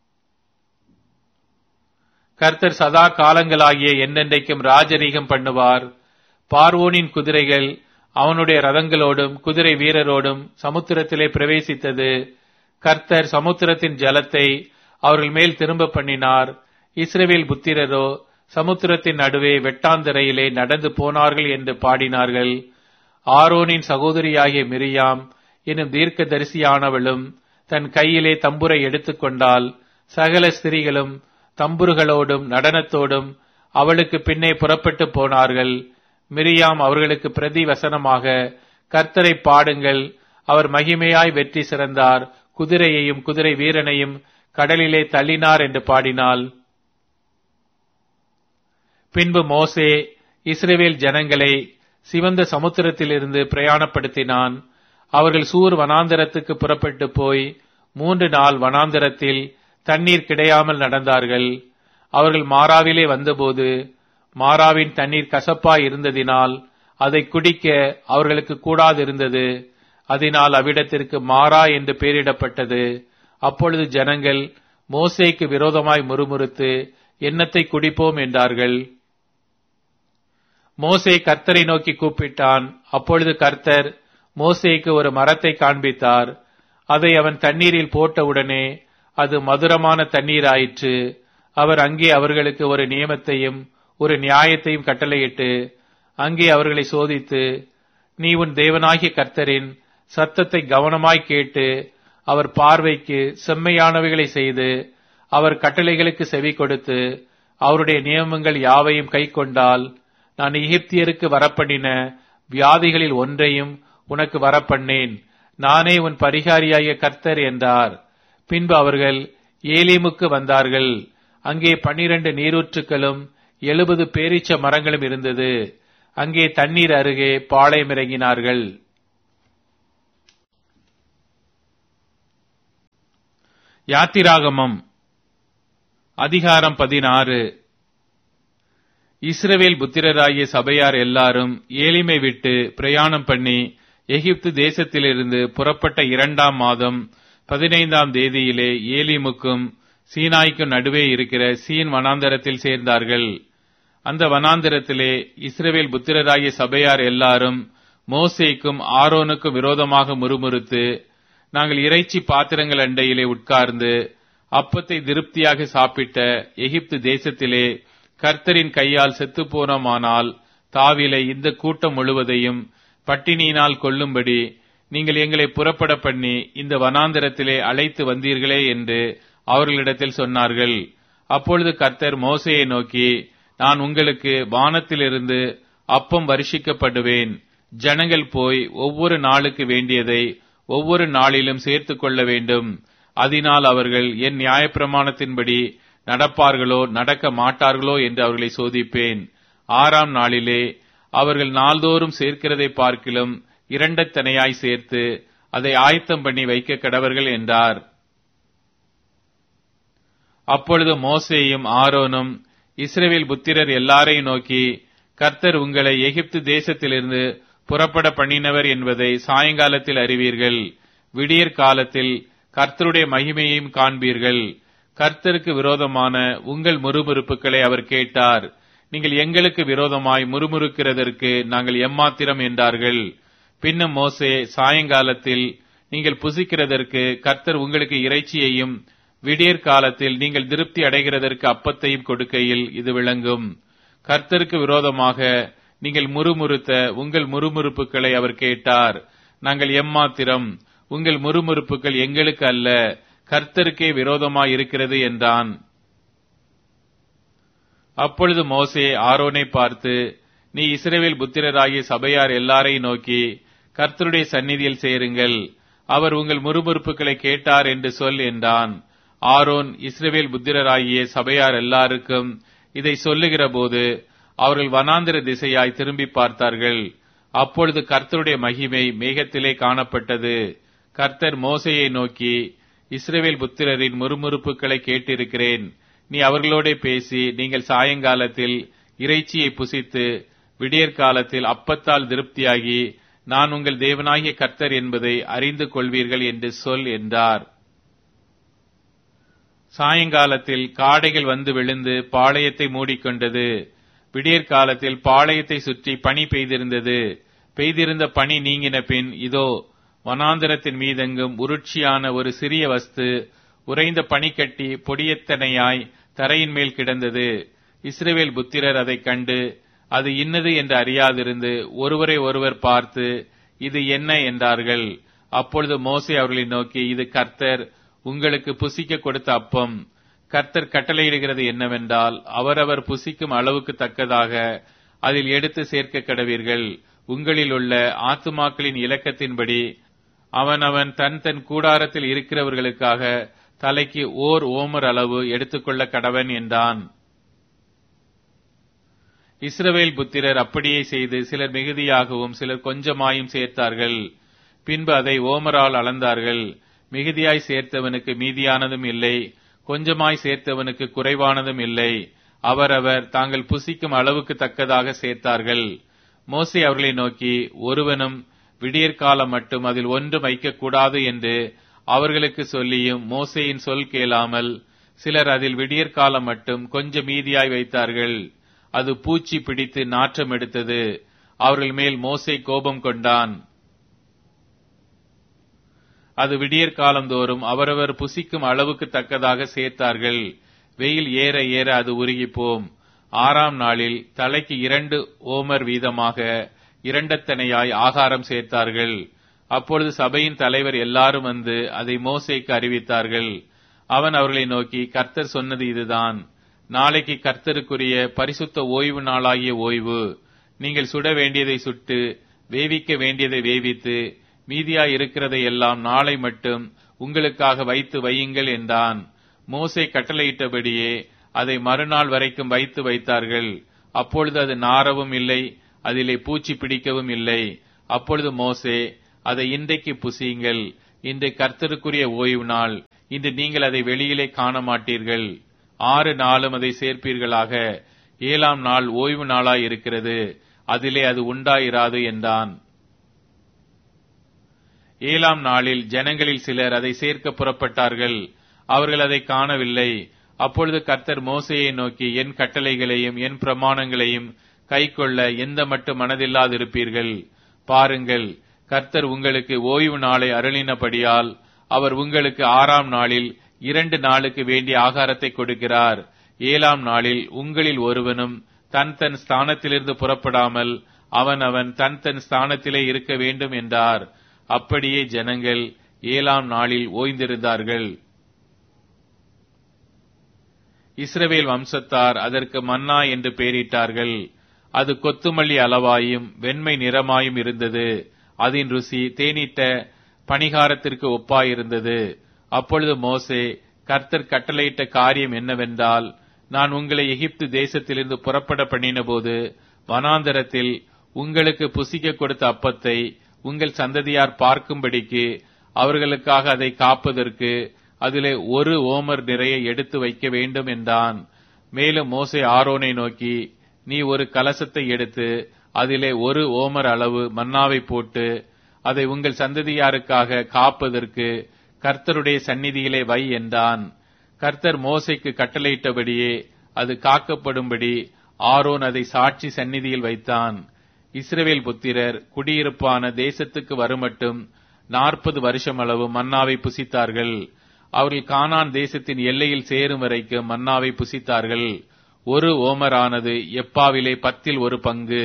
கர்த்தர் சதா காலங்களாகிய என்னென்றைக்கும் ராஜரீகம் பண்ணுவார் பார்வோனின் குதிரைகள் அவனுடைய ரதங்களோடும் குதிரை வீரரோடும் சமுத்திரத்திலே பிரவேசித்தது கர்த்தர் சமுத்திரத்தின் ஜலத்தை அவர்கள் மேல் திரும்ப பண்ணினார் இஸ்ரவேல் புத்திரரோ சமுத்திரத்தின் நடுவே வெட்டாந்தரையிலே நடந்து போனார்கள் என்று பாடினார்கள் ஆரோனின் சகோதரியாகிய மிரியாம் எனும் தீர்க்க தரிசியானவளும் தன் கையிலே தம்புரை எடுத்துக்கொண்டால் சகல ஸ்திரிகளும் தம்புருகளோடும் நடனத்தோடும் அவளுக்கு பின்னே புறப்பட்டு போனார்கள் மிரியாம் அவர்களுக்கு பிரதி வசனமாக கர்த்தரை பாடுங்கள் அவர் மகிமையாய் வெற்றி சிறந்தார் குதிரையையும் குதிரை வீரனையும் கடலிலே தள்ளினார் என்று பாடினாள் பின்பு மோசே இஸ்ரேவேல் ஜனங்களை சிவந்த சமுத்திரத்திலிருந்து பிரயாணப்படுத்தினான் அவர்கள் சூர் வனாந்தரத்துக்கு புறப்பட்டு போய் மூன்று நாள் வனாந்தரத்தில் தண்ணீர் கிடையாமல் நடந்தார்கள் அவர்கள் மாறாவிலே வந்தபோது மாறாவின் தண்ணீர் கசப்பாய் இருந்ததினால் அதை குடிக்க அவர்களுக்கு கூடாதிருந்தது அதனால் அவ்விடத்திற்கு மாறா என்று பெயரிடப்பட்டது அப்பொழுது ஜனங்கள் மோசேக்கு விரோதமாய் முறுமுறுத்து எண்ணத்தை குடிப்போம் என்றார்கள் மோசே கர்த்தரை நோக்கி கூப்பிட்டான் அப்பொழுது கர்த்தர் மோசேக்கு ஒரு மரத்தை காண்பித்தார் அதை அவன் தண்ணீரில் போட்டவுடனே அது மதுரமான தண்ணீராயிற்று அவர் அங்கே அவர்களுக்கு ஒரு நியமத்தையும் ஒரு நியாயத்தையும் கட்டளையிட்டு அங்கே அவர்களை சோதித்து நீ உன் தேவனாகிய கர்த்தரின் சத்தத்தை கவனமாய் கேட்டு அவர் பார்வைக்கு செம்மையானவைகளை செய்து அவர் கட்டளைகளுக்கு செவி கொடுத்து அவருடைய நியமங்கள் யாவையும் கை கொண்டால் நான் எகிப்தியருக்கு வரப்பண்ணின வியாதிகளில் ஒன்றையும் உனக்கு வரப்பண்ணேன் நானே உன் பரிகாரியாகிய கர்த்தர் என்றார் பின்பு அவர்கள் ஏலிமுக்கு வந்தார்கள் அங்கே பன்னிரண்டு நீரூற்றுக்களும் எழுபது பேரீச்ச மரங்களும் இருந்தது அங்கே தண்ணீர் அருகே பாளையம் இறங்கினார்கள் யாத்திராகமம் அதிகாரம் பதினாறு இஸ்ரவேல் புத்திரராகிய சபையார் எல்லாரும் ஏலிமை விட்டு பிரயாணம் பண்ணி எகிப்து தேசத்திலிருந்து புறப்பட்ட இரண்டாம் மாதம் பதினைந்தாம் தேதியிலே ஏலிமுக்கும் சீனாய்க்கும் நடுவே இருக்கிற சீன் வனாந்தரத்தில் சேர்ந்தார்கள் அந்த வனாந்தரத்திலே இஸ்ரவேல் புத்திரராகிய சபையார் எல்லாரும் மோசேக்கும் ஆரோனுக்கும் விரோதமாக முறுமுறுத்து நாங்கள் இறைச்சி பாத்திரங்கள் அண்டையிலே உட்கார்ந்து அப்பத்தை திருப்தியாக சாப்பிட்ட எகிப்து தேசத்திலே கர்த்தரின் கையால் செத்துப்போனோமானால் தாவிலை இந்த கூட்டம் முழுவதையும் பட்டினியினால் கொல்லும்படி நீங்கள் எங்களை புறப்பட பண்ணி இந்த வனாந்தரத்திலே அழைத்து வந்தீர்களே என்று அவர்களிடத்தில் சொன்னார்கள் அப்பொழுது கர்த்தர் மோசையை நோக்கி நான் உங்களுக்கு வானத்திலிருந்து அப்பம் வருஷிக்கப்படுவேன் ஜனங்கள் போய் ஒவ்வொரு நாளுக்கு வேண்டியதை ஒவ்வொரு நாளிலும் சேர்த்து கொள்ள வேண்டும் அதனால் அவர்கள் என் நியாயப்பிரமாணத்தின்படி நடப்பார்களோ நடக்க மாட்டார்களோ என்று அவர்களை சோதிப்பேன் ஆறாம் நாளிலே அவர்கள் நாள்தோறும் சேர்க்கிறதை பார்க்கிலும் இரண்டத்தனையாய் சேர்த்து அதை ஆயத்தம் பண்ணி வைக்க கடவர்கள் என்றார் அப்பொழுது மோசேயும் ஆரோனும் இஸ்ரேவேல் புத்திரர் எல்லாரையும் நோக்கி கர்த்தர் உங்களை எகிப்து தேசத்திலிருந்து புறப்பட பண்ணினவர் என்பதை சாயங்காலத்தில் அறிவீர்கள் விடியற் காலத்தில் கர்த்தருடைய மகிமையையும் காண்பீர்கள் கர்த்தருக்கு விரோதமான உங்கள் முறுமுறுப்புகளை அவர் கேட்டார் நீங்கள் எங்களுக்கு விரோதமாய் முறுமுறுக்கிறதற்கு நாங்கள் எம்மாத்திரம் என்றார்கள் பின்னும் மோசே சாயங்காலத்தில் நீங்கள் புசிக்கிறதற்கு கர்த்தர் உங்களுக்கு இறைச்சியையும் விடியற் காலத்தில் நீங்கள் திருப்தி அடைகிறதற்கு அப்பத்தையும் கொடுக்கையில் இது விளங்கும் கர்த்தருக்கு விரோதமாக நீங்கள் முறுமுறுத்த உங்கள் முறுமுறுப்புகளை அவர் கேட்டார் நாங்கள் எம்மாத்திரம் உங்கள் முறுமுறுப்புகள் எங்களுக்கு அல்ல கர்த்தருக்கே விரோதமாய் இருக்கிறது என்றான் அப்பொழுது மோசே ஆரோனை பார்த்து நீ இஸ்ரேவேல் புத்திரராகிய சபையார் எல்லாரையும் நோக்கி கர்த்தருடைய சந்நிதியில் சேருங்கள் அவர் உங்கள் முறுமுறுப்புகளை கேட்டார் என்று சொல் என்றான் ஆரோன் இஸ்ரேவேல் புத்திரராகிய சபையார் எல்லாருக்கும் இதை சொல்லுகிற போது அவர்கள் வனாந்திர திசையாய் திரும்பி பார்த்தார்கள் அப்பொழுது கர்த்தருடைய மகிமை மேகத்திலே காணப்பட்டது கர்த்தர் மோசையை நோக்கி இஸ்ரேவேல் புத்திரரின் முறுமுறுப்புகளை கேட்டிருக்கிறேன் நீ அவர்களோட பேசி நீங்கள் சாயங்காலத்தில் இறைச்சியை புசித்து விடியற் காலத்தில் அப்பத்தால் திருப்தியாகி நான் உங்கள் தேவனாகிய கர்த்தர் என்பதை அறிந்து கொள்வீர்கள் என்று சொல் என்றார் சாயங்காலத்தில் காடைகள் வந்து விழுந்து பாளையத்தை மூடிக்கொண்டது விடியற் காலத்தில் பாளையத்தை சுற்றி பனி பெய்திருந்தது பெய்திருந்த பனி நீங்கின பின் இதோ வனாந்தரத்தின் மீதெங்கும் உருட்சியான ஒரு சிறிய வஸ்து உறைந்த பனிக்கட்டி பொடியத்தனையாய் தரையின் மேல் கிடந்தது இஸ்ரேவேல் புத்திரர் அதைக் கண்டு அது இன்னது என்று அறியாதிருந்து ஒருவரை ஒருவர் பார்த்து இது என்ன என்றார்கள் அப்பொழுது மோசே அவர்களை நோக்கி இது கர்த்தர் உங்களுக்கு புசிக்க கொடுத்த அப்பம் கர்த்தர் கட்டளையிடுகிறது என்னவென்றால் அவரவர் புசிக்கும் அளவுக்கு தக்கதாக அதில் எடுத்து சேர்க்க கடவீர்கள் உங்களில் உள்ள ஆத்துமாக்களின் இலக்கத்தின்படி அவனவன் தன் தன் கூடாரத்தில் இருக்கிறவர்களுக்காக தலைக்கு ஓர் ஓமர் அளவு எடுத்துக்கொள்ள கடவன் என்றான் இஸ்ரவேல் புத்திரர் அப்படியே செய்து சிலர் மிகுதியாகவும் சிலர் கொஞ்சமாயும் சேர்த்தார்கள் பின்பு அதை ஓமரால் அளந்தார்கள் மிகுதியாய் சேர்த்தவனுக்கு மீதியானதும் இல்லை கொஞ்சமாய் சேர்த்தவனுக்கு குறைவானதும் இல்லை அவரவர் தாங்கள் புசிக்கும் அளவுக்கு தக்கதாக சேர்த்தார்கள் மோசே அவர்களை நோக்கி ஒருவனும் விடியற்காலம் மட்டும் அதில் ஒன்றும் வைக்கக்கூடாது என்று அவர்களுக்கு சொல்லியும் மோசையின் சொல் கேளாமல் சிலர் அதில் விடியற்காலம் மட்டும் கொஞ்சம் மீதியாய் வைத்தார்கள் அது பூச்சி பிடித்து நாற்றம் எடுத்தது அவர்கள் மேல் மோசை கோபம் கொண்டான் அது விடியற் காலந்தோறும் அவரவர் புசிக்கும் அளவுக்கு தக்கதாக சேர்த்தார்கள் வெயில் ஏற ஏற அது உருகிப்போம் ஆறாம் நாளில் தலைக்கு இரண்டு ஓமர் வீதமாக இரண்டத்தனையாய் ஆகாரம் சேர்த்தார்கள் அப்பொழுது சபையின் தலைவர் எல்லாரும் வந்து அதை மோசேக்கு அறிவித்தார்கள் அவன் அவர்களை நோக்கி கர்த்தர் சொன்னது இதுதான் நாளைக்கு கர்த்தருக்குரிய பரிசுத்த ஓய்வு நாளாகிய ஓய்வு நீங்கள் சுட வேண்டியதை சுட்டு வேவிக்க வேண்டியதை வேவித்து மீதியாய் இருக்கிறதை எல்லாம் நாளை மட்டும் உங்களுக்காக வைத்து வையுங்கள் என்றான் மோசே கட்டளையிட்டபடியே அதை மறுநாள் வரைக்கும் வைத்து வைத்தார்கள் அப்பொழுது அது நாரவும் இல்லை அதிலே பூச்சி பிடிக்கவும் இல்லை அப்பொழுது மோசே அதை இன்றைக்கு புசியுங்கள் இன்று கர்த்தருக்குரிய ஓய்வு நாள் இன்று நீங்கள் அதை வெளியிலே காண மாட்டீர்கள் ஆறு நாளும் அதை சேர்ப்பீர்களாக ஏழாம் நாள் ஓய்வு நாளாய் இருக்கிறது அதிலே அது உண்டாயிராது என்றான் ஏழாம் நாளில் ஜனங்களில் சிலர் அதை சேர்க்க புறப்பட்டார்கள் அவர்கள் அதை காணவில்லை அப்பொழுது கர்த்தர் மோசையை நோக்கி என் கட்டளைகளையும் என் பிரமாணங்களையும் கைக்கொள்ள எந்த மட்டும் மனதில்லாதிருப்பீர்கள் பாருங்கள் கர்த்தர் உங்களுக்கு ஓய்வு நாளை அருளினபடியால் அவர் உங்களுக்கு ஆறாம் நாளில் இரண்டு நாளுக்கு வேண்டிய ஆகாரத்தை கொடுக்கிறார் ஏழாம் நாளில் உங்களில் ஒருவனும் தன் தன் ஸ்தானத்திலிருந்து புறப்படாமல் அவன் அவன் தன் தன் ஸ்தானத்திலே இருக்க வேண்டும் என்றார் அப்படியே ஜனங்கள் ஏழாம் நாளில் ஓய்ந்திருந்தார்கள் இஸ்ரவேல் வம்சத்தார் அதற்கு மன்னா என்று பெயரிட்டார்கள் அது கொத்துமல்லி அளவாயும் வெண்மை நிறமாயும் இருந்தது அதன் ருசி தேனிட்ட பணிகாரத்திற்கு ஒப்பாயிருந்தது அப்பொழுது மோசே கர்த்தர் கட்டளையிட்ட காரியம் என்னவென்றால் நான் உங்களை எகிப்து தேசத்திலிருந்து புறப்பட பண்ணினபோது வனாந்தரத்தில் உங்களுக்கு புசிக்க கொடுத்த அப்பத்தை உங்கள் சந்ததியார் பார்க்கும்படிக்கு அவர்களுக்காக அதை காப்பதற்கு அதிலே ஒரு ஓமர் நிறைய எடுத்து வைக்க வேண்டும் என்றான் மேலும் மோசே ஆரோனை நோக்கி நீ ஒரு கலசத்தை எடுத்து அதிலே ஒரு ஓமர் அளவு மன்னாவை போட்டு அதை உங்கள் சந்ததியாருக்காக காப்பதற்கு கர்த்தருடைய சந்நிதியிலே வை என்றான் கர்த்தர் மோசைக்கு கட்டளையிட்டபடியே அது காக்கப்படும்படி ஆரோன் அதை சாட்சி சந்நிதியில் வைத்தான் இஸ்ரவேல் புத்திரர் குடியிருப்பான தேசத்துக்கு வருமட்டும் நாற்பது வருஷம் அளவு மன்னாவை புசித்தார்கள் அவர்கள் கானான் தேசத்தின் எல்லையில் சேரும் வரைக்கும் மன்னாவை புசித்தார்கள் ஒரு ஓமரானது எப்பாவிலே பத்தில் ஒரு பங்கு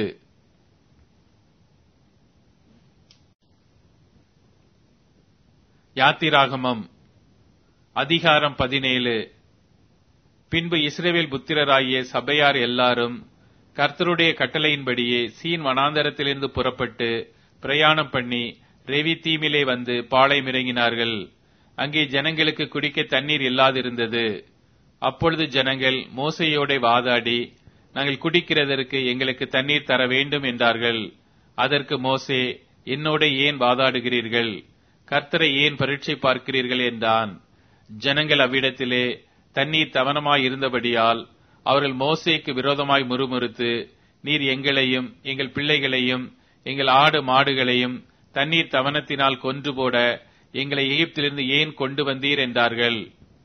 யாத்திராகமம் அதிகாரம் பதினேழு பின்பு இஸ்ரேவேல் புத்திரராகிய சபையார் எல்லாரும் கர்த்தருடைய கட்டளையின்படியே சீன் வனாந்தரத்திலிருந்து புறப்பட்டு பிரயாணம் பண்ணி ரெவி தீமிலே வந்து பாளையம் இறங்கினார்கள் அங்கே ஜனங்களுக்கு குடிக்க தண்ணீர் இல்லாதிருந்தது அப்பொழுது ஜனங்கள் மோசையோட வாதாடி நாங்கள் குடிக்கிறதற்கு எங்களுக்கு தண்ணீர் தர வேண்டும் என்றார்கள் அதற்கு மோசே என்னோட ஏன் வாதாடுகிறீர்கள் கர்த்தரை ஏன் பரீட்சை பார்க்கிறீர்கள் என்றான் ஜனங்கள் அவ்விடத்திலே தண்ணீர் தவனமாய் இருந்தபடியால் அவர்கள் மோசேக்கு விரோதமாய் முறுமுறுத்து நீர் எங்களையும் எங்கள் பிள்ளைகளையும் எங்கள் ஆடு மாடுகளையும் தண்ணீர் தவனத்தினால் கொன்று போட எங்களை எகிப்திலிருந்து ஏன் கொண்டு வந்தீர் என்றார்கள்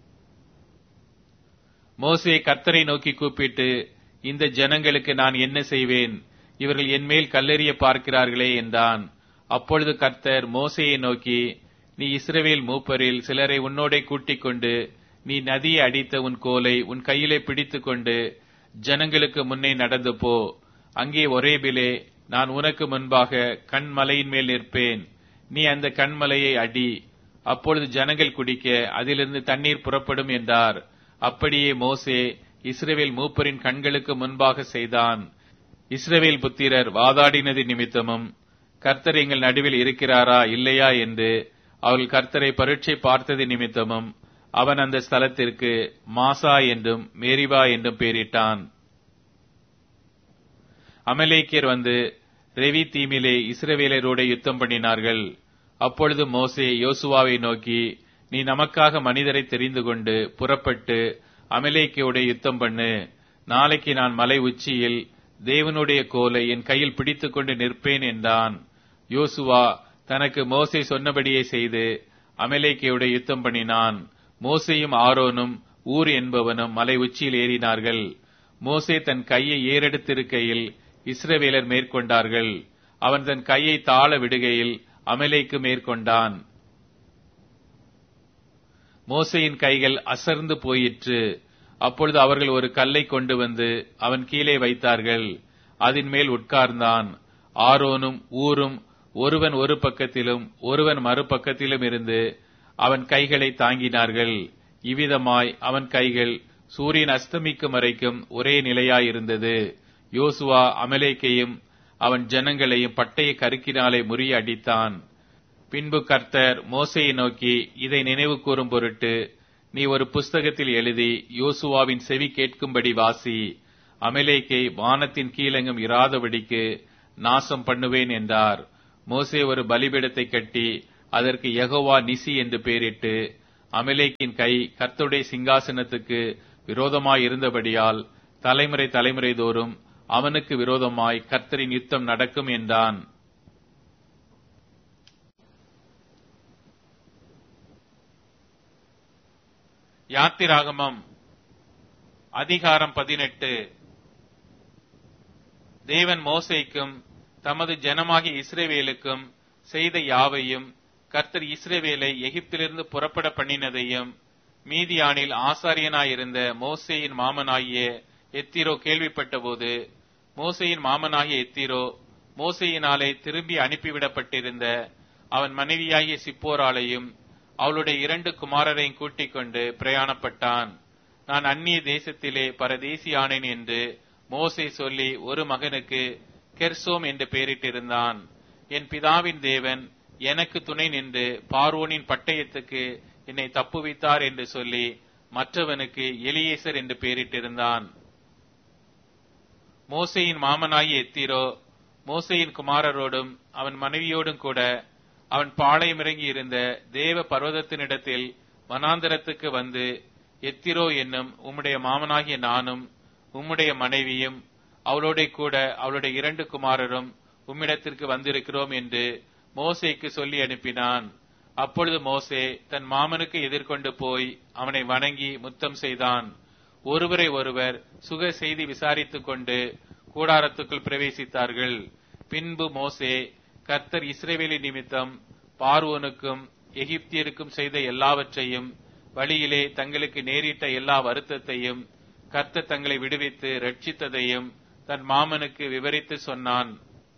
மோசே கர்த்தரை நோக்கி கூப்பிட்டு இந்த ஜனங்களுக்கு நான் என்ன செய்வேன் இவர்கள் என்மேல் கல்லெறிய பார்க்கிறார்களே என்றான் அப்பொழுது கர்த்தர் மோசையை நோக்கி நீ இஸ்ரவேல் மூப்பரில் சிலரை உன்னோடே கூட்டிக் கொண்டு நீ நதியை அடித்த உன் கோலை உன் கையிலே பிடித்துக் கொண்டு ஜனங்களுக்கு முன்னே நடந்து போ அங்கே ஒரேபிலே நான் உனக்கு முன்பாக கண்மலையின் மேல் நிற்பேன் நீ அந்த கண்மலையை அடி அப்பொழுது ஜனங்கள் குடிக்க அதிலிருந்து தண்ணீர் புறப்படும் என்றார் அப்படியே மோசே இஸ்ரவேல் மூப்பரின் கண்களுக்கு முன்பாக செய்தான் இஸ்ரவேல் புத்திரர் வாதாடினது நிமித்தமும் கர்த்தர் எங்கள் நடுவில் இருக்கிறாரா இல்லையா என்று அவள் கர்த்தரை பரீட்சை பார்த்தது நிமித்தமும் அவன் அந்த ஸ்தலத்திற்கு மாசா என்றும் மேரிவா என்றும் பெயரிட்டான் அமலேக்கியர் வந்து ரெவி தீமிலே இஸ்ரவேலரோட யுத்தம் பண்ணினார்கள் அப்பொழுது மோசே யோசுவாவை நோக்கி நீ நமக்காக மனிதரை தெரிந்து கொண்டு புறப்பட்டு அமலேக்கியோட யுத்தம் பண்ணு நாளைக்கு நான் மலை உச்சியில் தேவனுடைய கோலை என் கையில் பிடித்துக் கொண்டு நிற்பேன் என்றான் யோசுவா தனக்கு மோசே சொன்னபடியே செய்து அமலேக்கியோட யுத்தம் பண்ணினான் மோசேயும் ஆரோனும் ஊர் என்பவனும் மலை உச்சியில் ஏறினார்கள் மோசே தன் கையை ஏறெடுத்திருக்கையில் இஸ்ரவேலர் மேற்கொண்டார்கள் அவன் தன் கையை தாழ விடுகையில் அமலேக்கு மேற்கொண்டான் மோசையின் கைகள் அசர்ந்து போயிற்று அப்பொழுது அவர்கள் ஒரு கல்லை கொண்டு வந்து அவன் கீழே வைத்தார்கள் அதன் மேல் உட்கார்ந்தான் ஆரோனும் ஊரும் ஒருவன் ஒரு பக்கத்திலும் ஒருவன் மறுபக்கத்திலும் இருந்து அவன் கைகளை தாங்கினார்கள் இவ்விதமாய் அவன் கைகள் சூரியன் அஸ்தமிக்கும் வரைக்கும் ஒரே நிலையாயிருந்தது யோசுவா அமலேக்கையும் அவன் ஜனங்களையும் பட்டய கருக்கினாலே முறிய அடித்தான் பின்பு கர்த்தர் மோசையை நோக்கி இதை நினைவு கூறும் பொருட்டு நீ ஒரு புஸ்தகத்தில் எழுதி யோசுவாவின் செவி கேட்கும்படி வாசி அமலேக்கை வானத்தின் கீழெங்கும் இராதபடிக்கு நாசம் பண்ணுவேன் என்றார் மோசே ஒரு பலிபீடத்தை கட்டி அதற்கு யெகோவா நிசி என்று பெயரிட்டு அமலேக்கின் கை கர்த்தருடைய சிங்காசனத்துக்கு விரோதமாய் இருந்தபடியால் தலைமுறை தலைமுறை தோறும் அவனுக்கு விரோதமாய் கர்த்தரின் யுத்தம் நடக்கும் என்றான் யாத்திராகமம் அதிகாரம் பதினெட்டு தேவன் மோசேக்கும் தமது ஜனமாகிய இஸ்ரேவேலுக்கும் செய்த யாவையும் கர்த்தர் இஸ்ரேவேலை எகிப்திலிருந்து புறப்பட பண்ணினதையும் மீதியானில் ஆசாரியனாயிருந்த மோசேயின் மாமனாகிய எத்திரோ கேள்விப்பட்டபோது மோசேயின் மாமனாகிய எத்திரோ மோசேயினாலே திரும்பி அனுப்பிவிடப்பட்டிருந்த அவன் மனைவியாகிய சிப்போராலையும் அவளுடைய இரண்டு குமாரரையும் கூட்டிக் கொண்டு பிரயாணப்பட்டான் நான் அந்நிய தேசத்திலே பரதேசியானேன் என்று மோசே சொல்லி ஒரு மகனுக்கு கெர்சோம் என்று பெயரிட்டிருந்தான் என் பிதாவின் தேவன் எனக்கு துணை நின்று பார்வோனின் பட்டயத்துக்கு என்னை தப்புவித்தார் என்று சொல்லி மற்றவனுக்கு எலியேசர் என்று பெயரிட்டிருந்தான் மோசையின் மாமனாகி எத்திரோ மோசையின் குமாரரோடும் அவன் மனைவியோடும் கூட அவன் பாளையமிறங்கி இருந்த தேவ பர்வதத்தினிடத்தில் வனாந்தரத்துக்கு வந்து எத்திரோ என்னும் உம்முடைய மாமனாகிய நானும் உம்முடைய மனைவியும் அவளோட கூட அவளுடைய இரண்டு குமாரரும் உம்மிடத்திற்கு வந்திருக்கிறோம் என்று மோசேக்கு சொல்லி அனுப்பினான் அப்பொழுது மோசே தன் மாமனுக்கு எதிர்கொண்டு போய் அவனை வணங்கி முத்தம் செய்தான் ஒருவரை ஒருவர் சுக செய்தி விசாரித்துக் கொண்டு கூடாரத்துக்குள் பிரவேசித்தார்கள் பின்பு மோசே கர்த்தர் இஸ்ரேவேலி நிமித்தம் பார்வோனுக்கும் எகிப்தியருக்கும் செய்த எல்லாவற்றையும் வழியிலே தங்களுக்கு நேரிட்ட எல்லா வருத்தத்தையும் கர்த்தர் தங்களை விடுவித்து ரட்சித்ததையும் தன் மாமனுக்கு விவரித்து சொன்னான்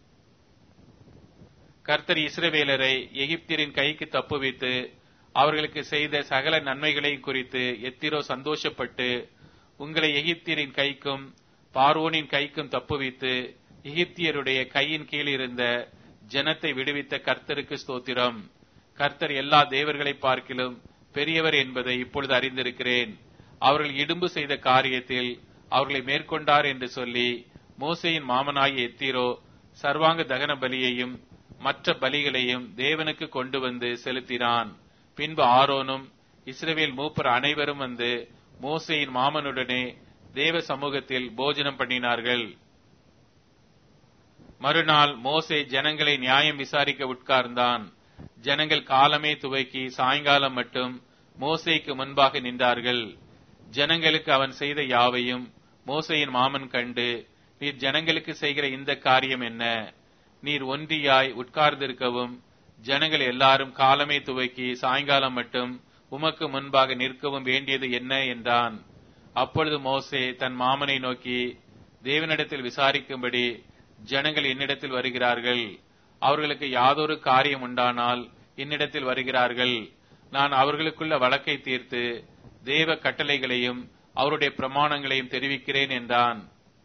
கர்த்தர் இஸ்ரவேலரை எகிப்தியரின் கைக்கு தப்புவித்து அவர்களுக்கு செய்த சகல நன்மைகளையும் குறித்து எத்திரோ சந்தோஷப்பட்டு உங்களை எகிப்தியரின் கைக்கும் பார்வோனின் கைக்கும் தப்புவித்து எகிப்தியருடைய கையின் கீழ் இருந்த ஜனத்தை விடுவித்த கர்த்தருக்கு ஸ்தோத்திரம் கர்த்தர் எல்லா தேவர்களை பார்க்கிலும் பெரியவர் என்பதை இப்பொழுது அறிந்திருக்கிறேன் அவர்கள் இடும்பு செய்த காரியத்தில் அவர்களை மேற்கொண்டார் என்று சொல்லி மோசையின் மாமனாகிய எத்திரோ சர்வாங்க தகன பலியையும் மற்ற பலிகளையும் தேவனுக்கு கொண்டு வந்து செலுத்தினான் பின்பு ஆரோனும் இஸ்ரவேல் மூப்பர் அனைவரும் வந்து மோசையின் மாமனுடனே தேவ சமூகத்தில் போஜனம் பண்ணினார்கள் மறுநாள் மோசே ஜனங்களை நியாயம் விசாரிக்க உட்கார்ந்தான் ஜனங்கள் காலமே துவக்கி சாயங்காலம் மட்டும் மோசேக்கு முன்பாக நின்றார்கள் ஜனங்களுக்கு அவன் செய்த யாவையும் மோசையின் மாமன் கண்டு நீர் ஜனங்களுக்கு செய்கிற இந்த காரியம் என்ன நீர் ஒன்றியாய் உட்கார்ந்திருக்கவும் ஜனங்கள் எல்லாரும் காலமே துவக்கி சாயங்காலம் மட்டும் உமக்கு முன்பாக நிற்கவும் வேண்டியது என்ன என்றான் அப்பொழுது மோசே தன் மாமனை நோக்கி தேவனிடத்தில் விசாரிக்கும்படி ஜனங்கள் என்னிடத்தில் வருகிறார்கள் அவர்களுக்கு யாதொரு காரியம் உண்டானால் என்னிடத்தில் வருகிறார்கள் நான் அவர்களுக்குள்ள வழக்கை தீர்த்து தேவ கட்டளைகளையும் அவருடைய பிரமாணங்களையும் தெரிவிக்கிறேன் என்றான்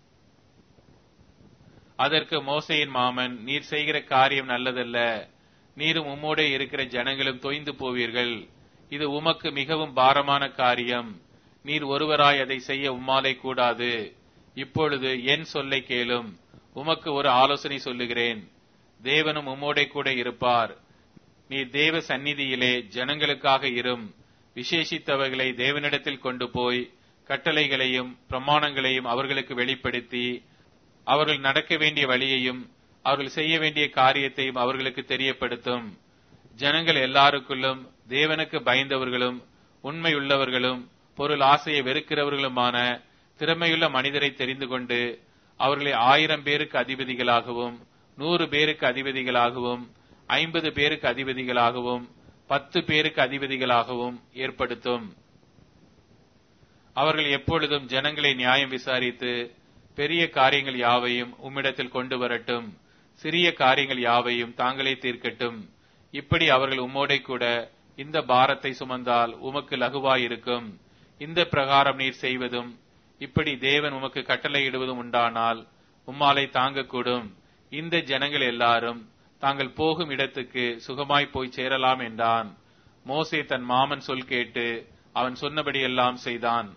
அதற்கு மோசையின் மாமன் நீர் செய்கிற காரியம் நல்லதல்ல நீரும் உம்மோடே இருக்கிற ஜனங்களும் தொய்ந்து போவீர்கள் இது உமக்கு மிகவும் பாரமான காரியம் நீர் ஒருவராய் அதை செய்ய உம்மாலே கூடாது இப்பொழுது என் சொல்லை கேளும் உமக்கு ஒரு ஆலோசனை சொல்லுகிறேன் தேவனும் உம்மோடே கூட இருப்பார் நீ தேவ சந்நிதியிலே ஜனங்களுக்காக இரும் விசேஷித்தவர்களை தேவனிடத்தில் கொண்டு போய் கட்டளைகளையும் பிரமாணங்களையும் அவர்களுக்கு வெளிப்படுத்தி அவர்கள் நடக்க வேண்டிய வழியையும் அவர்கள் செய்ய வேண்டிய காரியத்தையும் அவர்களுக்கு தெரியப்படுத்தும் ஜனங்கள் எல்லாருக்குள்ளும் தேவனுக்கு பயந்தவர்களும் உண்மையுள்ளவர்களும் பொருள் ஆசையை வெறுக்கிறவர்களுமான திறமையுள்ள மனிதரை தெரிந்து கொண்டு அவர்களை ஆயிரம் பேருக்கு அதிபதிகளாகவும் நூறு பேருக்கு அதிபதிகளாகவும் ஐம்பது பேருக்கு அதிபதிகளாகவும் பத்து பேருக்கு அதிபதிகளாகவும் ஏற்படுத்தும் அவர்கள் எப்பொழுதும் ஜனங்களை நியாயம் விசாரித்து பெரிய காரியங்கள் யாவையும் உம்மிடத்தில் கொண்டு வரட்டும் சிறிய காரியங்கள் யாவையும் தாங்களே தீர்க்கட்டும் இப்படி அவர்கள் உம்மோடே கூட இந்த பாரத்தை சுமந்தால் உமக்கு லகுவாயிருக்கும் இந்த பிரகாரம் நீர் செய்வதும் இப்படி தேவன் உமக்கு கட்டளையிடுவதும் உண்டானால் உம்மாலை தாங்கக்கூடும் இந்த ஜனங்கள் எல்லாரும் தாங்கள் போகும் இடத்துக்கு சுகமாய் போய் சேரலாம் என்றான் மோசே தன் மாமன் சொல் கேட்டு அவன் சொன்னபடியெல்லாம் செய்தான்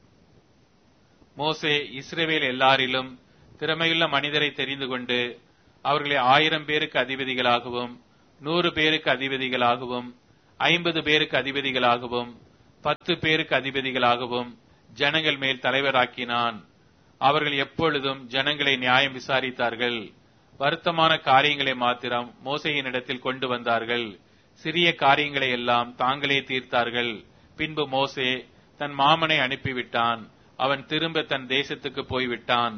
மோசே இஸ்ரேவேல் எல்லாரிலும் திறமையுள்ள மனிதரை தெரிந்து கொண்டு அவர்களை ஆயிரம் பேருக்கு அதிபதிகளாகவும் நூறு பேருக்கு அதிபதிகளாகவும் ஐம்பது பேருக்கு அதிபதிகளாகவும் பத்து பேருக்கு அதிபதிகளாகவும் ஜனங்கள் மேல் தலைவராக்கினான் அவர்கள் எப்பொழுதும் ஜனங்களை நியாயம் விசாரித்தார்கள் வருத்தமான காரியங்களை மாத்திரம் மோசையினிடத்தில் கொண்டு வந்தார்கள் சிறிய காரியங்களை எல்லாம் தாங்களே தீர்த்தார்கள் பின்பு மோசே தன் மாமனை அனுப்பிவிட்டான் அவன் திரும்ப தன் தேசத்துக்கு போய்விட்டான்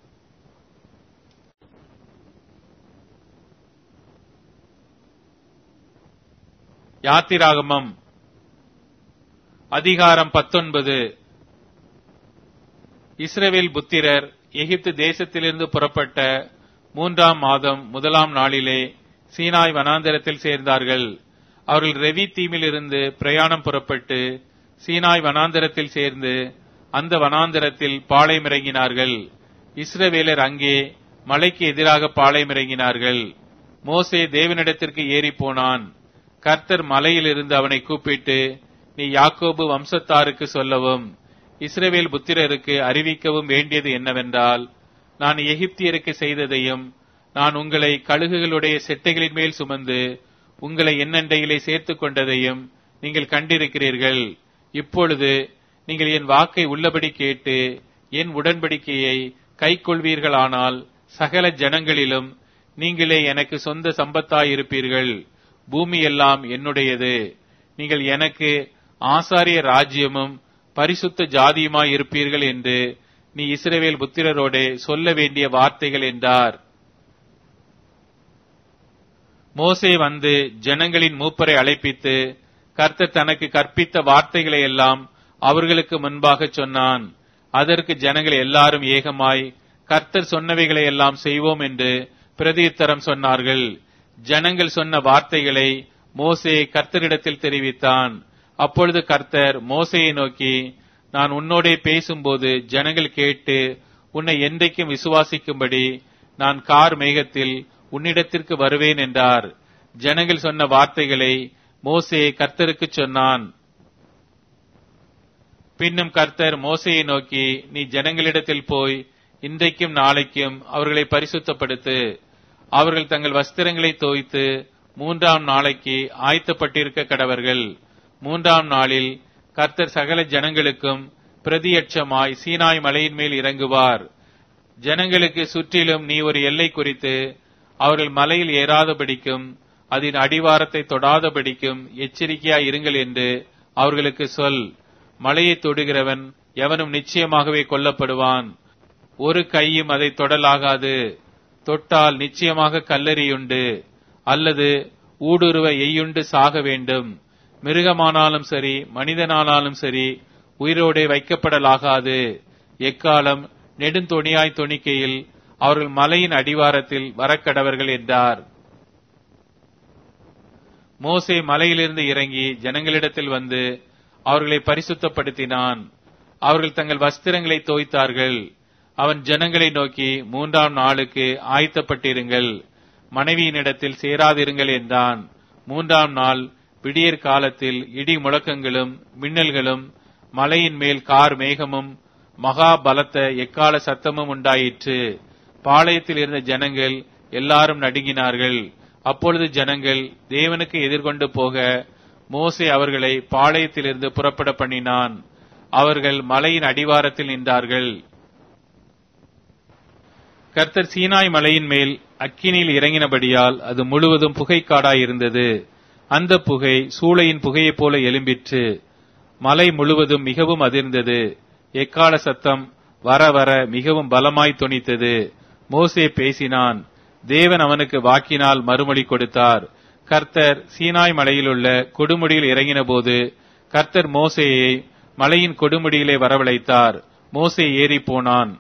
யாத்திராகமம் அதிகாரம் பத்தொன்பது இஸ்ரவேல் புத்திரர் எகிப்து தேசத்திலிருந்து புறப்பட்ட மூன்றாம் மாதம் முதலாம் நாளிலே சீனாய் வனாந்தரத்தில் சேர்ந்தார்கள் அவர்கள் ரெவி தீமிலிருந்து பிரயாணம் புறப்பட்டு சீனாய் வனாந்தரத்தில் சேர்ந்து அந்த வனாந்தரத்தில் பாளையமிறங்கினார்கள் இஸ்ரவேலர் அங்கே மலைக்கு எதிராக பாளையமிறங்கினார்கள் மோசே தேவனிடத்திற்கு ஏறி போனான் கர்த்தர் மலையிலிருந்து அவனை கூப்பிட்டு நீ யாக்கோபு வம்சத்தாருக்கு சொல்லவும் இஸ்ரவேல் புத்திரருக்கு அறிவிக்கவும் வேண்டியது என்னவென்றால் நான் எகிப்தியருக்கு செய்ததையும் நான் உங்களை கழுகுகளுடைய செட்டைகளின் மேல் சுமந்து உங்களை என்னண்டையிலே சேர்த்துக் கொண்டதையும் நீங்கள் கண்டிருக்கிறீர்கள் இப்பொழுது நீங்கள் என் வாக்கை உள்ளபடி கேட்டு என் உடன்படிக்கையை கைக்கொள்வீர்களானால் சகல ஜனங்களிலும் நீங்களே எனக்கு சொந்த சம்பத்தாயிருப்பீர்கள் பூமி எல்லாம் என்னுடையது நீங்கள் எனக்கு ஆசாரிய ராஜ்யமும் பரிசுத்த ஜாதியுமாய் இருப்பீர்கள் என்று நீ இஸ்ரவேல் புத்திரரோடே சொல்ல வேண்டிய வார்த்தைகள் என்றார் மோசே வந்து ஜனங்களின் மூப்பரை அழைப்பித்து கர்த்தர் தனக்கு கற்பித்த வார்த்தைகளை எல்லாம் அவர்களுக்கு முன்பாக சொன்னான் அதற்கு ஜனங்கள் எல்லாரும் ஏகமாய் கர்த்தர் சொன்னவைகளை எல்லாம் செய்வோம் என்று பிரதியுத்தரம் சொன்னார்கள் ஜனங்கள் சொன்ன வார்த்தைகளை மோசே கர்த்தரிடத்தில் தெரிவித்தான் அப்பொழுது கர்த்தர் மோசையை நோக்கி நான் உன்னோடே பேசும்போது ஜனங்கள் கேட்டு உன்னை என்றைக்கும் விசுவாசிக்கும்படி நான் கார் மேகத்தில் உன்னிடத்திற்கு வருவேன் என்றார் ஜனங்கள் சொன்ன வார்த்தைகளை மோசே கர்த்தருக்கு சொன்னான் பின்னும் கர்த்தர் மோசையை நோக்கி நீ ஜனங்களிடத்தில் போய் இன்றைக்கும் நாளைக்கும் அவர்களை பரிசுத்தப்படுத்து அவர்கள் தங்கள் வஸ்திரங்களை தோய்த்து மூன்றாம் நாளைக்கு ஆயத்தப்பட்டிருக்க கடவர்கள் மூன்றாம் நாளில் கர்த்தர் சகல ஜனங்களுக்கும் பிரதியட்சமாய் சீனாய் மலையின் மேல் இறங்குவார் ஜனங்களுக்கு சுற்றிலும் நீ ஒரு எல்லை குறித்து அவர்கள் மலையில் ஏறாதபடிக்கும் அதன் அடிவாரத்தை தொடாதபடிக்கும் எச்சரிக்கையாய் இருங்கள் என்று அவர்களுக்கு சொல் மலையை தொடுகிறவன் எவனும் நிச்சயமாகவே கொல்லப்படுவான் ஒரு கையும் அதை தொடலாகாது தொட்டால் நிச்சயமாக கல்லறியுண்டு அல்லது ஊடுருவ எய்யுண்டு சாக வேண்டும் மிருகமானாலும் சரி மனிதனானாலும் சரி உயிரோடே வைக்கப்படலாகாது எக்காலம் நெடுந்தொணியாய் தொணிக்கையில் அவர்கள் மலையின் அடிவாரத்தில் வரக்கடவர்கள் என்றார் மோசே மலையிலிருந்து இறங்கி ஜனங்களிடத்தில் வந்து அவர்களை பரிசுத்தப்படுத்தினான் அவர்கள் தங்கள் வஸ்திரங்களை தோய்த்தார்கள் அவன் ஜனங்களை நோக்கி மூன்றாம் நாளுக்கு ஆயத்தப்பட்டிருங்கள் மனைவியினிடத்தில் சேராதிருங்கள் என்றான் மூன்றாம் நாள் விடியற் காலத்தில் இடி முழக்கங்களும் மின்னல்களும் மலையின் மேல் கார் மேகமும் மகா பலத்த எக்கால சத்தமும் உண்டாயிற்று பாளையத்தில் இருந்த ஜனங்கள் எல்லாரும் நடுங்கினார்கள் அப்பொழுது ஜனங்கள் தேவனுக்கு எதிர்கொண்டு போக மோசே அவர்களை பாளையத்திலிருந்து புறப்பட பண்ணினான் அவர்கள் மலையின் அடிவாரத்தில் நின்றார்கள் கர்த்தர் சீனாய் மலையின் மேல் அக்கினியில் இறங்கினபடியால் அது முழுவதும் புகைக்காடாயிருந்தது அந்த புகை சூளையின் புகையைப் போல எழும்பிற்று மலை முழுவதும் மிகவும் அதிர்ந்தது எக்கால சத்தம் வர வர மிகவும் பலமாய் தொனித்தது மோசே பேசினான் தேவன் அவனுக்கு வாக்கினால் மறுமொழி கொடுத்தார் கர்த்தர் சீனாய் மலையிலுள்ள கொடுமுடியில் இறங்கினபோது கர்த்தர் மோசேயை மலையின் கொடுமுடியிலே வரவழைத்தார் மோசே ஏறி போனான்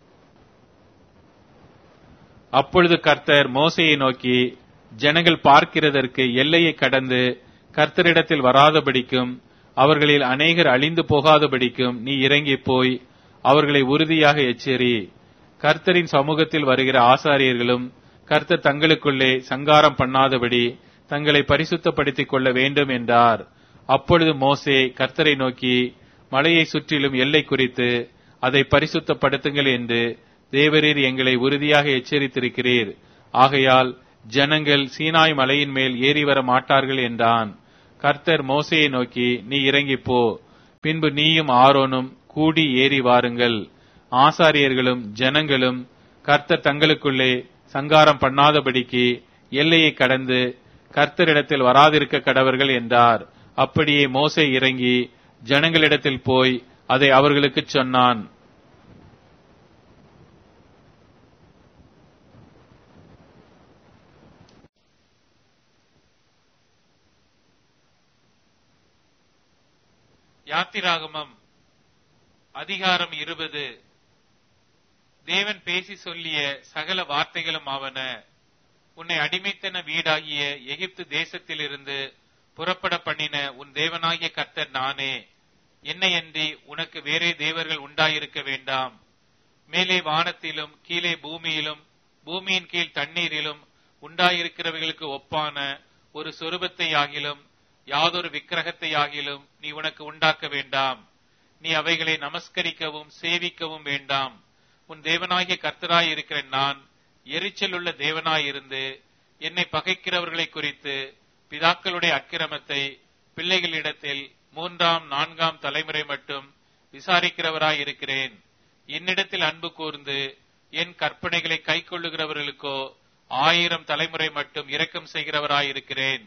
அப்பொழுது கர்த்தர் மோசையை நோக்கி ஜனங்கள் பார்க்கிறதற்கு எல்லையை கடந்து கர்த்தரிடத்தில் வராதபடிக்கும் அவர்களில் அநேகர் அழிந்து போகாதபடிக்கும் நீ இறங்கி போய் அவர்களை உறுதியாக எச்சரி கர்த்தரின் சமூகத்தில் வருகிற ஆசாரியர்களும் கர்த்தர் தங்களுக்குள்ளே சங்காரம் பண்ணாதபடி தங்களை பரிசுத்தப்படுத்திக் கொள்ள வேண்டும் என்றார் அப்பொழுது மோசே கர்த்தரை நோக்கி மலையை சுற்றிலும் எல்லை குறித்து அதை பரிசுத்தப்படுத்துங்கள் என்று தேவரீர் எங்களை உறுதியாக எச்சரித்திருக்கிறீர் ஆகையால் ஜனங்கள் சீனாய் மலையின் மேல் ஏறி வர மாட்டார்கள் என்றான் கர்த்தர் மோசையை நோக்கி நீ இறங்கிப் போ பின்பு நீயும் ஆரோனும் கூடி ஏறி வாருங்கள் ஆசாரியர்களும் ஜனங்களும் கர்த்தர் தங்களுக்குள்ளே சங்காரம் பண்ணாதபடிக்கு எல்லையை கடந்து கர்த்தரிடத்தில் வராதிருக்க கடவர்கள் என்றார் அப்படியே மோசே இறங்கி ஜனங்களிடத்தில் போய் அதை அவர்களுக்குச் சொன்னான் யாத்திராகமம் அதிகாரம் இருபது தேவன் பேசி சொல்லிய சகல வார்த்தைகளும் ஆவன உன்னை அடிமைத்தன வீடாகிய எகிப்து தேசத்திலிருந்து புறப்பட பண்ணின உன் தேவனாகிய கர்த்தர் நானே என்னையன்றி உனக்கு வேறே தேவர்கள் உண்டாயிருக்க வேண்டாம் மேலே வானத்திலும் கீழே பூமியிலும் பூமியின் கீழ் தண்ணீரிலும் உண்டாயிருக்கிறவைகளுக்கு ஒப்பான ஒரு சொரூபத்தை ஆகிலும் யாதொரு விக்கிரகத்தை ஆகிலும் நீ உனக்கு உண்டாக்க வேண்டாம் நீ அவைகளை நமஸ்கரிக்கவும் சேவிக்கவும் வேண்டாம் உன் தேவனாகிய கர்த்தராய் இருக்கிற நான் எரிச்சல் உள்ள தேவனாயிருந்து என்னை பகைக்கிறவர்களை குறித்து பிதாக்களுடைய அக்கிரமத்தை பிள்ளைகளிடத்தில் மூன்றாம் நான்காம் தலைமுறை மட்டும் விசாரிக்கிறவராய் இருக்கிறேன் என்னிடத்தில் அன்பு கூர்ந்து என் கற்பனைகளை கைக்கொள்ளுகிறவர்களுக்கோ ஆயிரம் தலைமுறை மட்டும் இரக்கம் செய்கிறவராய் இருக்கிறேன்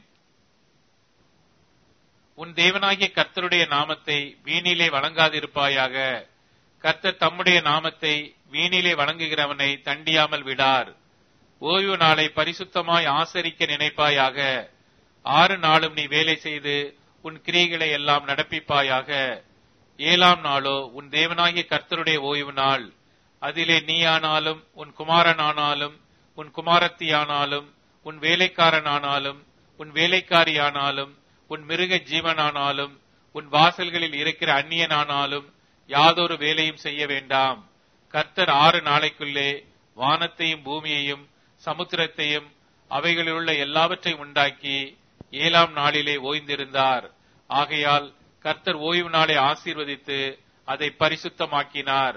உன் தேவனாகிய கர்த்தருடைய நாமத்தை வீணிலே வணங்காதிருப்பாயாக கர்த்தர் தம்முடைய நாமத்தை வீணிலே வணங்குகிறவனை தண்டியாமல் விடார் ஓய்வு நாளை பரிசுத்தமாய் ஆசரிக்க நினைப்பாயாக ஆறு நாளும் நீ வேலை செய்து உன் கிரியைகளை எல்லாம் நடப்பிப்பாயாக ஏழாம் நாளோ உன் தேவனாகிய கர்த்தருடைய ஓய்வு நாள் அதிலே நீயானாலும் உன் குமாரனானாலும் உன் குமாரத்தியானாலும் உன் வேலைக்காரனானாலும் உன் வேலைக்காரியானாலும் உன் மிருக ஜீவனானாலும் உன் வாசல்களில் இருக்கிற அந்நியனானாலும் யாதொரு வேலையும் செய்ய வேண்டாம் கர்த்தர் ஆறு நாளைக்குள்ளே வானத்தையும் பூமியையும் சமுத்திரத்தையும் அவைகளில் உள்ள எல்லாவற்றையும் உண்டாக்கி ஏழாம் நாளிலே ஓய்ந்திருந்தார் ஆகையால் கர்த்தர் ஓய்வு நாளை ஆசீர்வதித்து அதை பரிசுத்தமாக்கினார்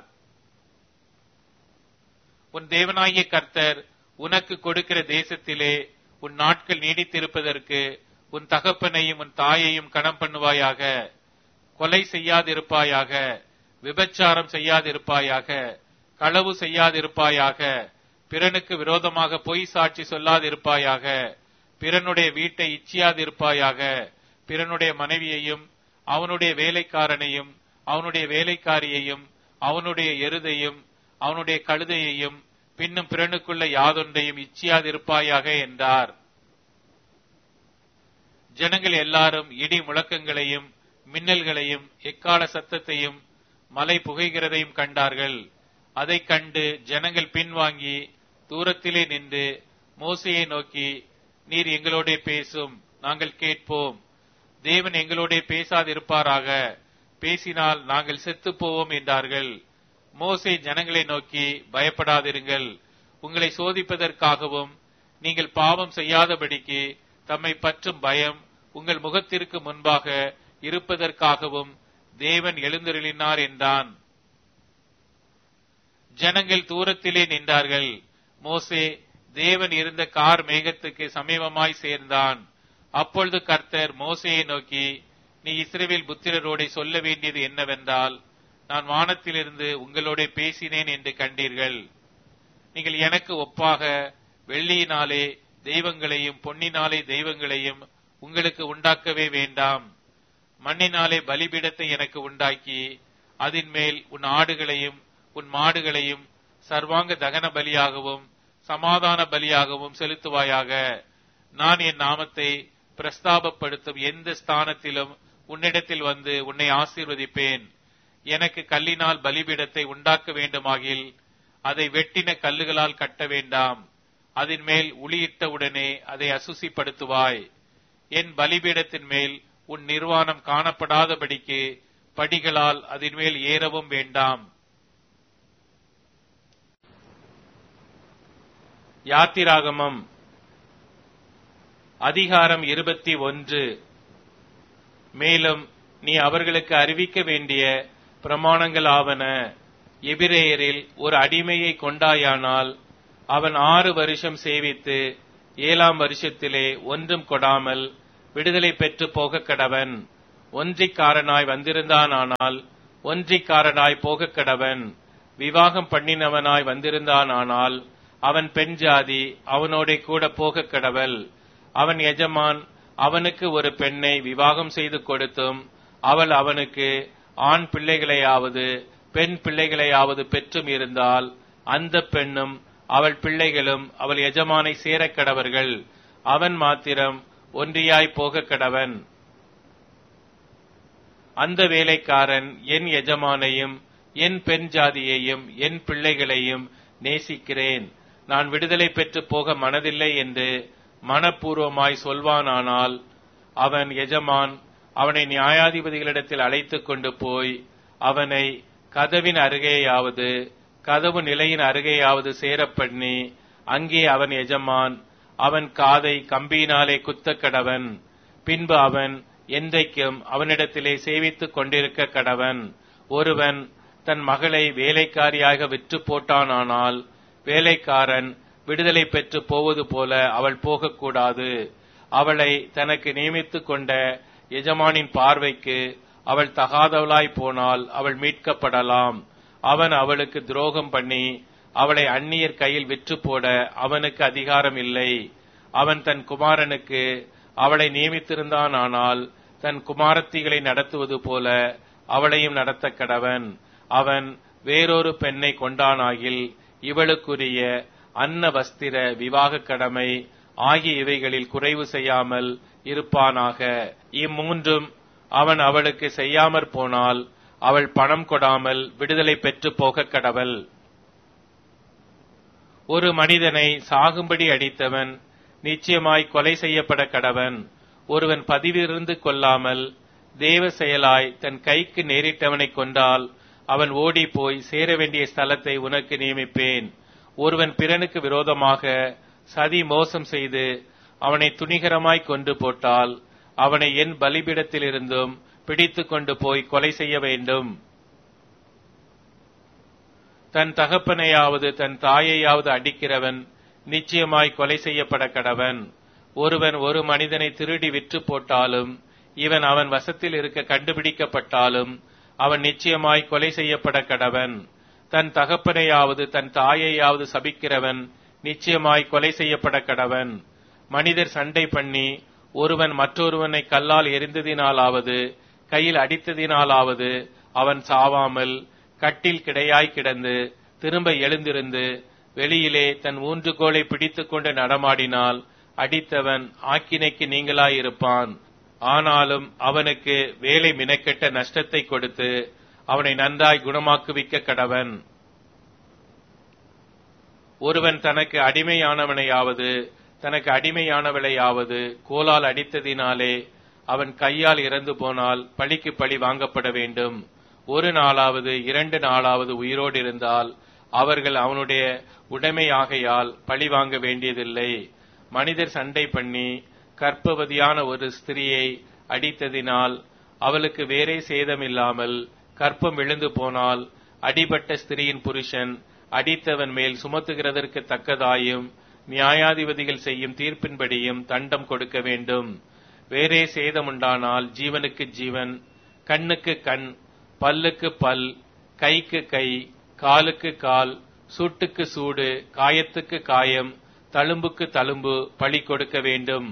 உன் தேவனாகிய கர்த்தர் உனக்கு கொடுக்கிற தேசத்திலே உன் நாட்கள் நீடித்திருப்பதற்கு உன் தகப்பனையும் உன் தாயையும் கணம் பண்ணுவாயாக கொலை செய்யாதிருப்பாயாக விபச்சாரம் செய்யாதிருப்பாயாக களவு செய்யாதிருப்பாயாக பிறனுக்கு விரோதமாக பொய் சாட்சி சொல்லாதிருப்பாயாக பிறனுடைய வீட்டை இச்சியாதிருப்பாயாக பிறனுடைய மனைவியையும் அவனுடைய வேலைக்காரனையும் அவனுடைய வேலைக்காரியையும் அவனுடைய எருதையும் அவனுடைய கழுதையையும் பின்னும் பிறனுக்குள்ள யாதொன்றையும் இச்சியாதிருப்பாயாக என்றார் ஜனங்கள் எல்லாரும் இடி முழக்கங்களையும் மின்னல்களையும் எக்கால சத்தத்தையும் மலை புகைகிறதையும் கண்டார்கள் அதைக் கண்டு ஜனங்கள் பின்வாங்கி தூரத்திலே நின்று மோசையை நோக்கி நீர் எங்களோட பேசும் நாங்கள் கேட்போம் தேவன் எங்களோட பேசாதிருப்பாராக பேசினால் நாங்கள் செத்துப் போவோம் என்றார்கள் மோசே ஜனங்களை நோக்கி பயப்படாதிருங்கள் உங்களை சோதிப்பதற்காகவும் நீங்கள் பாவம் செய்யாதபடிக்கு தம்மை பற்றும் பயம் உங்கள் முகத்திற்கு முன்பாக இருப்பதற்காகவும் தேவன் எழுந்தருளினார் என்றான் ஜனங்கள் தூரத்திலே நின்றார்கள் மோசே தேவன் இருந்த கார் மேகத்துக்கு சமீபமாய் சேர்ந்தான் அப்பொழுது கர்த்தர் மோசையை நோக்கி நீ இஸ்ரேவேல் புத்திரரோட சொல்ல வேண்டியது என்னவென்றால் நான் வானத்திலிருந்து உங்களோட பேசினேன் என்று கண்டீர்கள் நீங்கள் எனக்கு ஒப்பாக வெள்ளியினாலே தெய்வங்களையும் பொன்னினாலே தெய்வங்களையும் உங்களுக்கு உண்டாக்கவே வேண்டாம் மண்ணினாலே பலிபீடத்தை எனக்கு உண்டாக்கி அதன் மேல் உன் ஆடுகளையும் உன் மாடுகளையும் சர்வாங்க தகன பலியாகவும் சமாதான பலியாகவும் செலுத்துவாயாக நான் என் நாமத்தை பிரஸ்தாபப்படுத்தும் எந்த ஸ்தானத்திலும் உன்னிடத்தில் வந்து உன்னை ஆசீர்வதிப்பேன் எனக்கு கல்லினால் பலிபீடத்தை உண்டாக்க வேண்டுமாகில் அதை வெட்டின கல்லுகளால் கட்ட வேண்டாம் அதன் மேல் உளியிட்ட உடனே அதை அசுசிப்படுத்துவாய் என் பலிபீடத்தின் மேல் உன் நிர்வாணம் காணப்படாதபடிக்கு படிகளால் அதன் மேல் ஏறவும் வேண்டாம் யாத்திராகமம் அதிகாரம் இருபத்தி ஒன்று மேலும் நீ அவர்களுக்கு அறிவிக்க வேண்டிய பிரமாணங்கள் ஆவன எபிரேயரில் ஒரு அடிமையை கொண்டாயானால் அவன் ஆறு வருஷம் சேவித்து ஏழாம் வருஷத்திலே ஒன்றும் கொடாமல் விடுதலை பெற்று போக கடவன் ஒன்றிக்காரனாய் வந்திருந்தானானால் ஒன்றிக்காரனாய் போக கடவன் விவாகம் பண்ணினவனாய் வந்திருந்தானானால் அவன் பெண் ஜாதி அவனோட கூட போக கடவல் அவன் எஜமான் அவனுக்கு ஒரு பெண்ணை விவாகம் செய்து கொடுத்தும் அவள் அவனுக்கு ஆண் பிள்ளைகளையாவது பெண் பிள்ளைகளையாவது பெற்றும் இருந்தால் அந்த பெண்ணும் அவள் பிள்ளைகளும் அவள் எஜமானை சேரக் கடவர்கள் அவன் மாத்திரம் ஒன்றியாய் போக கடவன் அந்த வேலைக்காரன் என் எஜமானையும் என் பெண் ஜாதியையும் என் பிள்ளைகளையும் நேசிக்கிறேன் நான் விடுதலை பெற்று போக மனதில்லை என்று மனப்பூர்வமாய் சொல்வானானால் அவன் எஜமான் அவனை நியாயாதிபதிகளிடத்தில் அழைத்துக் கொண்டு போய் அவனை கதவின் அருகேயாவது கதவு நிலையின் அருகேயாவது சேரப்பண்ணி அங்கே அவன் எஜமான் அவன் காதை கம்பியினாலே குத்த கடவன் பின்பு அவன் என்றைக்கும் அவனிடத்திலே சேவித்துக் கொண்டிருக்க கடவன் ஒருவன் தன் மகளை வேலைக்காரியாக விற்று போட்டானானால் வேலைக்காரன் விடுதலை பெற்று போவது போல அவள் போகக்கூடாது அவளை தனக்கு நியமித்துக் கொண்ட எஜமானின் பார்வைக்கு அவள் தகாதவளாய் போனால் அவள் மீட்கப்படலாம் அவன் அவளுக்கு துரோகம் பண்ணி அவளை அந்நியர் கையில் விற்று போட அவனுக்கு அதிகாரம் இல்லை அவன் தன் குமாரனுக்கு அவளை நியமித்திருந்தானால் தன் குமாரத்திகளை நடத்துவது போல அவளையும் நடத்த கடவன் அவன் வேறொரு பெண்ணை கொண்டானாகில் இவளுக்குரிய அன்ன வஸ்திர விவாக கடமை ஆகிய இவைகளில் குறைவு செய்யாமல் இருப்பானாக இம்மூன்றும் அவன் அவளுக்கு செய்யாமற் போனால் அவள் பணம் கொடாமல் விடுதலை பெற்று போக கடவள் ஒரு மனிதனை சாகும்படி அடித்தவன் நிச்சயமாய் கொலை செய்யப்பட கடவன் ஒருவன் பதிவிருந்து கொள்ளாமல் தேவ செயலாய் தன் கைக்கு நேரிட்டவனை கொண்டால் அவன் ஓடி போய் சேர வேண்டிய ஸ்தலத்தை உனக்கு நியமிப்பேன் ஒருவன் பிறனுக்கு விரோதமாக சதி மோசம் செய்து அவனை துணிகரமாய் கொண்டு போட்டால் அவனை என் பலிபிடத்திலிருந்தும் பிடித்து கொண்டு போய் கொலை செய்ய வேண்டும் தன் தகப்பனையாவது தன் தாயையாவது அடிக்கிறவன் நிச்சயமாய் கொலை செய்யப்பட கடவன் ஒருவன் ஒரு மனிதனை திருடி விற்று போட்டாலும் இவன் அவன் வசத்தில் இருக்க கண்டுபிடிக்கப்பட்டாலும் அவன் நிச்சயமாய் கொலை செய்யப்பட கடவன் தன் தகப்பனையாவது தன் தாயையாவது சபிக்கிறவன் நிச்சயமாய் கொலை செய்யப்பட கடவன் மனிதர் சண்டை பண்ணி ஒருவன் மற்றொருவனை கல்லால் எரிந்ததினாலாவது கையில் அடித்ததினாலாவது அவன் சாவாமல் கட்டில் கிடையாய் கிடந்து திரும்ப எழுந்திருந்து வெளியிலே தன் ஊன்றுகோலை பிடித்துக் கொண்டு நடமாடினால் அடித்தவன் ஆக்கினைக்கு நீங்களாயிருப்பான் ஆனாலும் அவனுக்கு வேலை மினக்கெட்ட நஷ்டத்தை கொடுத்து அவனை நன்றாய் குணமாக்குவிக்க கடவன் ஒருவன் தனக்கு அடிமையானவனையாவது தனக்கு அடிமையானவளையாவது கோலால் அடித்ததினாலே அவன் கையால் இறந்து போனால் பழிக்கு பழி வாங்கப்பட வேண்டும் ஒரு நாளாவது இரண்டு நாளாவது உயிரோடு இருந்தால் அவர்கள் அவனுடைய உடைமையாகையால் பழி வாங்க வேண்டியதில்லை மனிதர் சண்டை பண்ணி கற்பவதியான ஒரு ஸ்திரியை அடித்ததினால் அவளுக்கு வேறே சேதமில்லாமல் கற்பம் விழுந்து போனால் அடிபட்ட ஸ்திரியின் புருஷன் அடித்தவன் மேல் சுமத்துகிறதற்கு தக்கதாயும் நியாயாதிபதிகள் செய்யும் தீர்ப்பின்படியும் தண்டம் கொடுக்க வேண்டும் வேறே சேதமுண்டானால் ஜீவனுக்கு ஜீவன் கண்ணுக்கு கண் பல்லுக்கு பல் கைக்கு கை காலுக்கு கால் சூட்டுக்கு சூடு காயத்துக்கு காயம் தழும்புக்கு தழும்பு பழி கொடுக்க வேண்டும்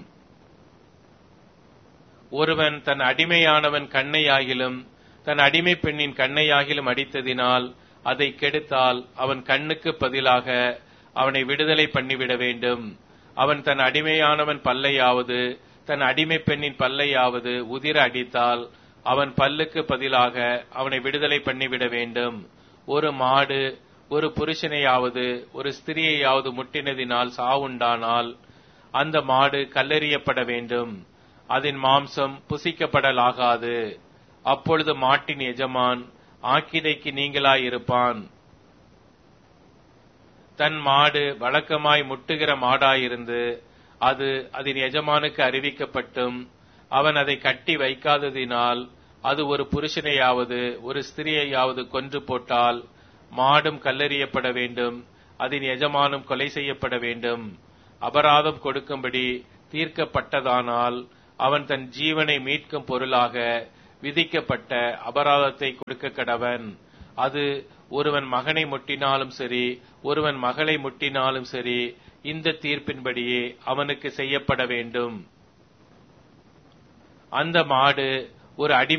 ஒருவன் தன் அடிமையானவன் கண்ணையாகிலும் தன் அடிமை பெண்ணின் கண்ணையாகிலும் அடித்ததினால் அதை கெடுத்தால் அவன் கண்ணுக்கு பதிலாக அவனை விடுதலை பண்ணிவிட வேண்டும் அவன் தன் அடிமையானவன் பல்லையாவது தன் அடிமை பெண்ணின் பல்லையாவது உதிர அடித்தால் அவன் பல்லுக்கு பதிலாக அவனை விடுதலை பண்ணிவிட வேண்டும் ஒரு மாடு ஒரு புருஷனையாவது ஒரு ஸ்திரியையாவது முட்டினதினால் சாவுண்டானால் அந்த மாடு கல்லெறியப்பட வேண்டும் அதன் மாம்சம் புசிக்கப்படலாகாது அப்பொழுது மாட்டின் எஜமான் ஆக்கினைக்கு நீங்களாயிருப்பான் தன் மாடு வழக்கமாய் முட்டுகிற மாடாயிருந்து அது அதன் எஜமானுக்கு அறிவிக்கப்பட்டும் அவன் அதை கட்டி வைக்காததினால் அது ஒரு புருஷனையாவது ஒரு ஸ்திரியையாவது கொன்று போட்டால் மாடும் கல்லெறியப்பட வேண்டும் அதன் எஜமானும் கொலை செய்யப்பட வேண்டும் அபராதம் கொடுக்கும்படி தீர்க்கப்பட்டதானால் அவன் தன் ஜீவனை மீட்கும் பொருளாக விதிக்கப்பட்ட அபராதத்தை கொடுக்க கடவன் அது ஒருவன் மகனை முட்டினாலும் சரி ஒருவன் மகளை முட்டினாலும் சரி இந்த தீர்ப்பின்படியே அவனுக்கு செய்யப்பட வேண்டும் அந்த மாடு ஒரு அடிமை